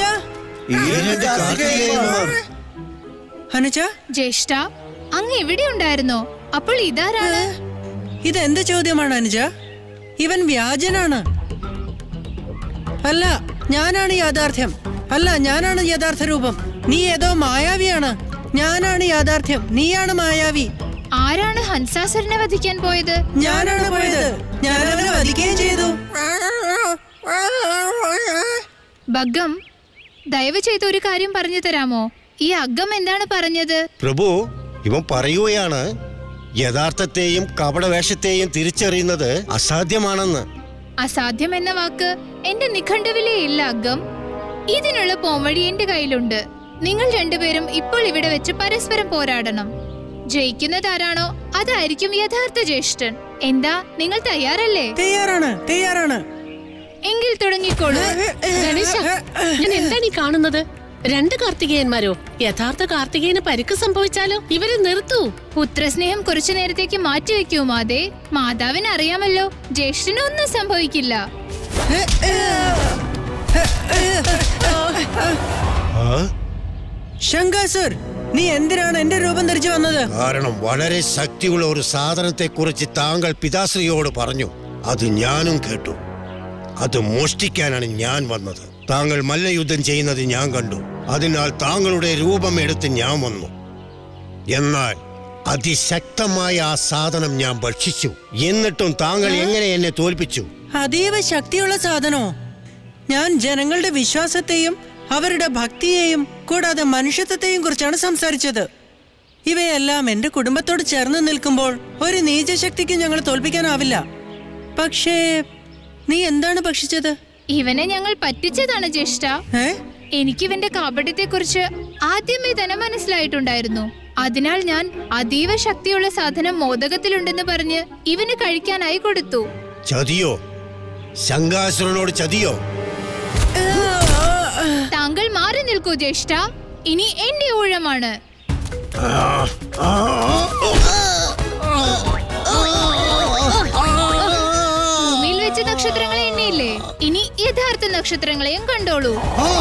അനുജ ജ്യേഷ്ഠ അങ്ങ് എവിടെ ഉണ്ടായിരുന്നോ അപ്പോൾ ഇതാരാണ് ഇതെന്ത് ചോദ്യമാണ് അനുജ ഇവൻ വ്യാജനാണ് അല്ല ഞാനാണ് യാഥാർത്ഥ്യം അല്ല ഞാനാണ് യഥാർത്ഥ രൂപം നീ ഏതോ മായാവിയാണ് ഞാനാണ് യാഥാർത്ഥ്യം നീയാണ് മായാവി ആരാണ് ഹൻസാസുരനെ വധിക്കാൻ പോയത് ഞാനാണ് പോയത് ഞാൻ അവനെ വധിക്കുകയും ചെയ്തു ഭഗം ദയവ് ചെയ്ത് ഒരു കാര്യം പറഞ്ഞു തരാമോ ഈ അഗ്ഗം എന്താണ് പറഞ്ഞത് പ്രഭു ഇവൻ പറയുകയാണ് യഥാർത്ഥത്തെയും കപടവേഷത്തെയും തിരിച്ചറിയുന്നത് അസാധ്യമാണെന്ന് അസാധ്യം എന്ന വാക്ക് എന്റെ നിഘണ്ടുവിലേ ഇല്ല അഗ്ഗം ഇതിനുള്ള പോംവഴി എന്റെ കയ്യിലുണ്ട് നിങ്ങൾ രണ്ടുപേരും ഇപ്പോൾ ഇവിടെ വെച്ച് പരസ്പരം പോരാടണം ജയിക്കുന്നതാരാണോ അതായിരിക്കും യഥാർത്ഥ ജ്യേഷ്ഠൻ എന്താ നിങ്ങൾ തയ്യാറല്ലേ തയ്യാറാണ് തയ്യാറാണ് എങ്കിൽ തുടങ്ങിക്കോളൂ ഗണേശ ഞാൻ എന്താണ് ഈ കാണുന്നത് രണ്ട് കാർത്തികേയന്മാരോ യഥാർത്ഥ കാർത്തികേയന് പരിക്ക് സംഭവിച്ചാലോ ഇവരെ നിർത്തൂ പുത്രസ്നേഹം കുറച്ചു നേരത്തേക്ക് മാറ്റിവെക്കൂ മാതേ മാതാവിന് അറിയാമല്ലോ ജ്യേഷ്ഠന് ഒന്നും സംഭവിക്കില്ല ശങ്കാസുർ നീ എന്തിനാണ് എന്റെ രൂപം ധരിച്ചു വന്നത് കാരണം വളരെ ശക്തിയുള്ള ഒരു സാധനത്തെക്കുറിച്ച് താങ്കൾ പിതാശ്രീയോട് പറഞ്ഞു അത് ഞാനും കേട്ടു അത് മോഷ്ടിക്കാനാണ് ഞാൻ വന്നത് താങ്കൾ മല്ലയുദ്ധം ചെയ്യുന്നത് ഞാൻ കണ്ടു അതിനാൽ താങ്കളുടെ രൂപം എടുത്ത് ഞാൻ വന്നു എന്നാൽ അതിശക്തമായ ആ സാധനം ഞാൻ ഭക്ഷിച്ചു എന്നിട്ടും താങ്കൾ എങ്ങനെ എന്നെ തോൽപ്പിച്ചു അതീവ ശക്തിയുള്ള സാധനോ ഞാൻ ജനങ്ങളുടെ വിശ്വാസത്തെയും അവരുടെ ഭക്തിയെയും കൂടാതെ മനുഷ്യത്വത്തെയും കുറിച്ചാണ് സംസാരിച്ചത് ഇവയെല്ലാം എന്റെ കുടുംബത്തോട് ചേർന്ന് നിൽക്കുമ്പോൾ ഒരു നീചശക്തിക്ക് ഞങ്ങൾ തോൽപ്പിക്കാനാവില്ല പക്ഷേ നീ എന്താണ് ഭക്ഷിച്ചത് ഇവനെ ഞങ്ങൾ പറ്റിച്ചതാണ് ജ്യേഷ്ഠ എനിക്ക് ഇവന്റെ കാപട്യത്തെ കുറിച്ച് ആദ്യമേ തന്നെ മനസ്സിലായിട്ടുണ്ടായിരുന്നു അതിനാൽ ഞാൻ അതീവ ശക്തിയുള്ള സാധനം മോദകത്തിലുണ്ടെന്ന് പറഞ്ഞ് ഇവന് കഴിക്കാനായി കൊടുത്തു ചതിയോ ശങ്കാസുരനോട് ചതിയോ താങ്കൾ മാറി നിൽക്കൂ ജ്യേഷ്ഠ ഇനി എന്റെ ഊഴമാണ് ഭൂമിയിൽ വെച്ച നക്ഷത്രങ്ങളെ എണ്ണയില്ലേ ഇനി യഥാർത്ഥ നക്ഷത്രങ്ങളെയും കണ്ടോളൂ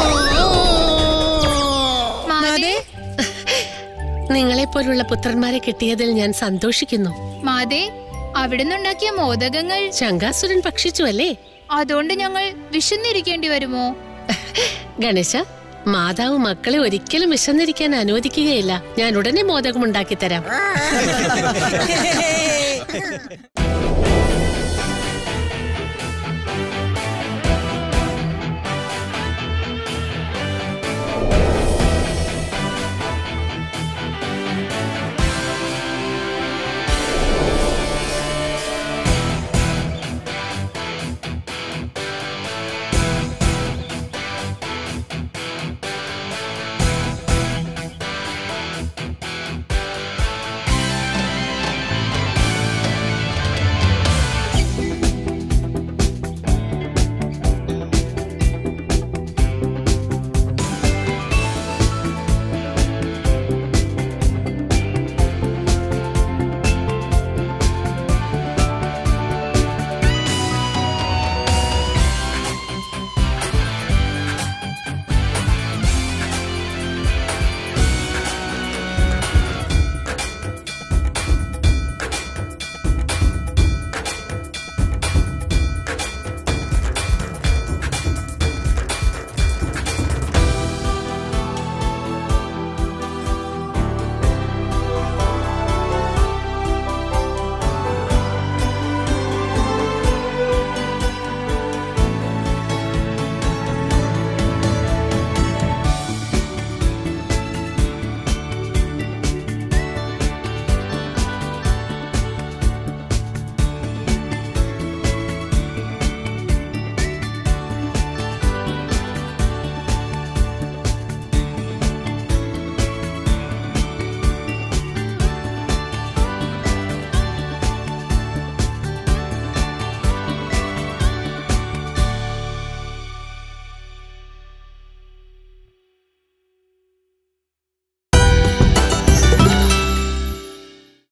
മാതേ നിങ്ങളെ പോലുള്ള പുത്രന്മാരെ കിട്ടിയതിൽ ഞാൻ സന്തോഷിക്കുന്നു മാതേ അവിടുന്നുണ്ടാക്കിയ മോദകങ്ങൾ ശങ്കാസുരൻ ഭക്ഷിച്ചു അല്ലേ അതുകൊണ്ട് ഞങ്ങൾ വിശന്നിരിക്കേണ്ടി വരുമോ ഗണേശ മാതാവ് മക്കളെ ഒരിക്കലും വിശന്നിരിക്കാൻ അനുവദിക്കുകയില്ല ഞാൻ ഉടനെ മോദകം ഉണ്ടാക്കി തരാം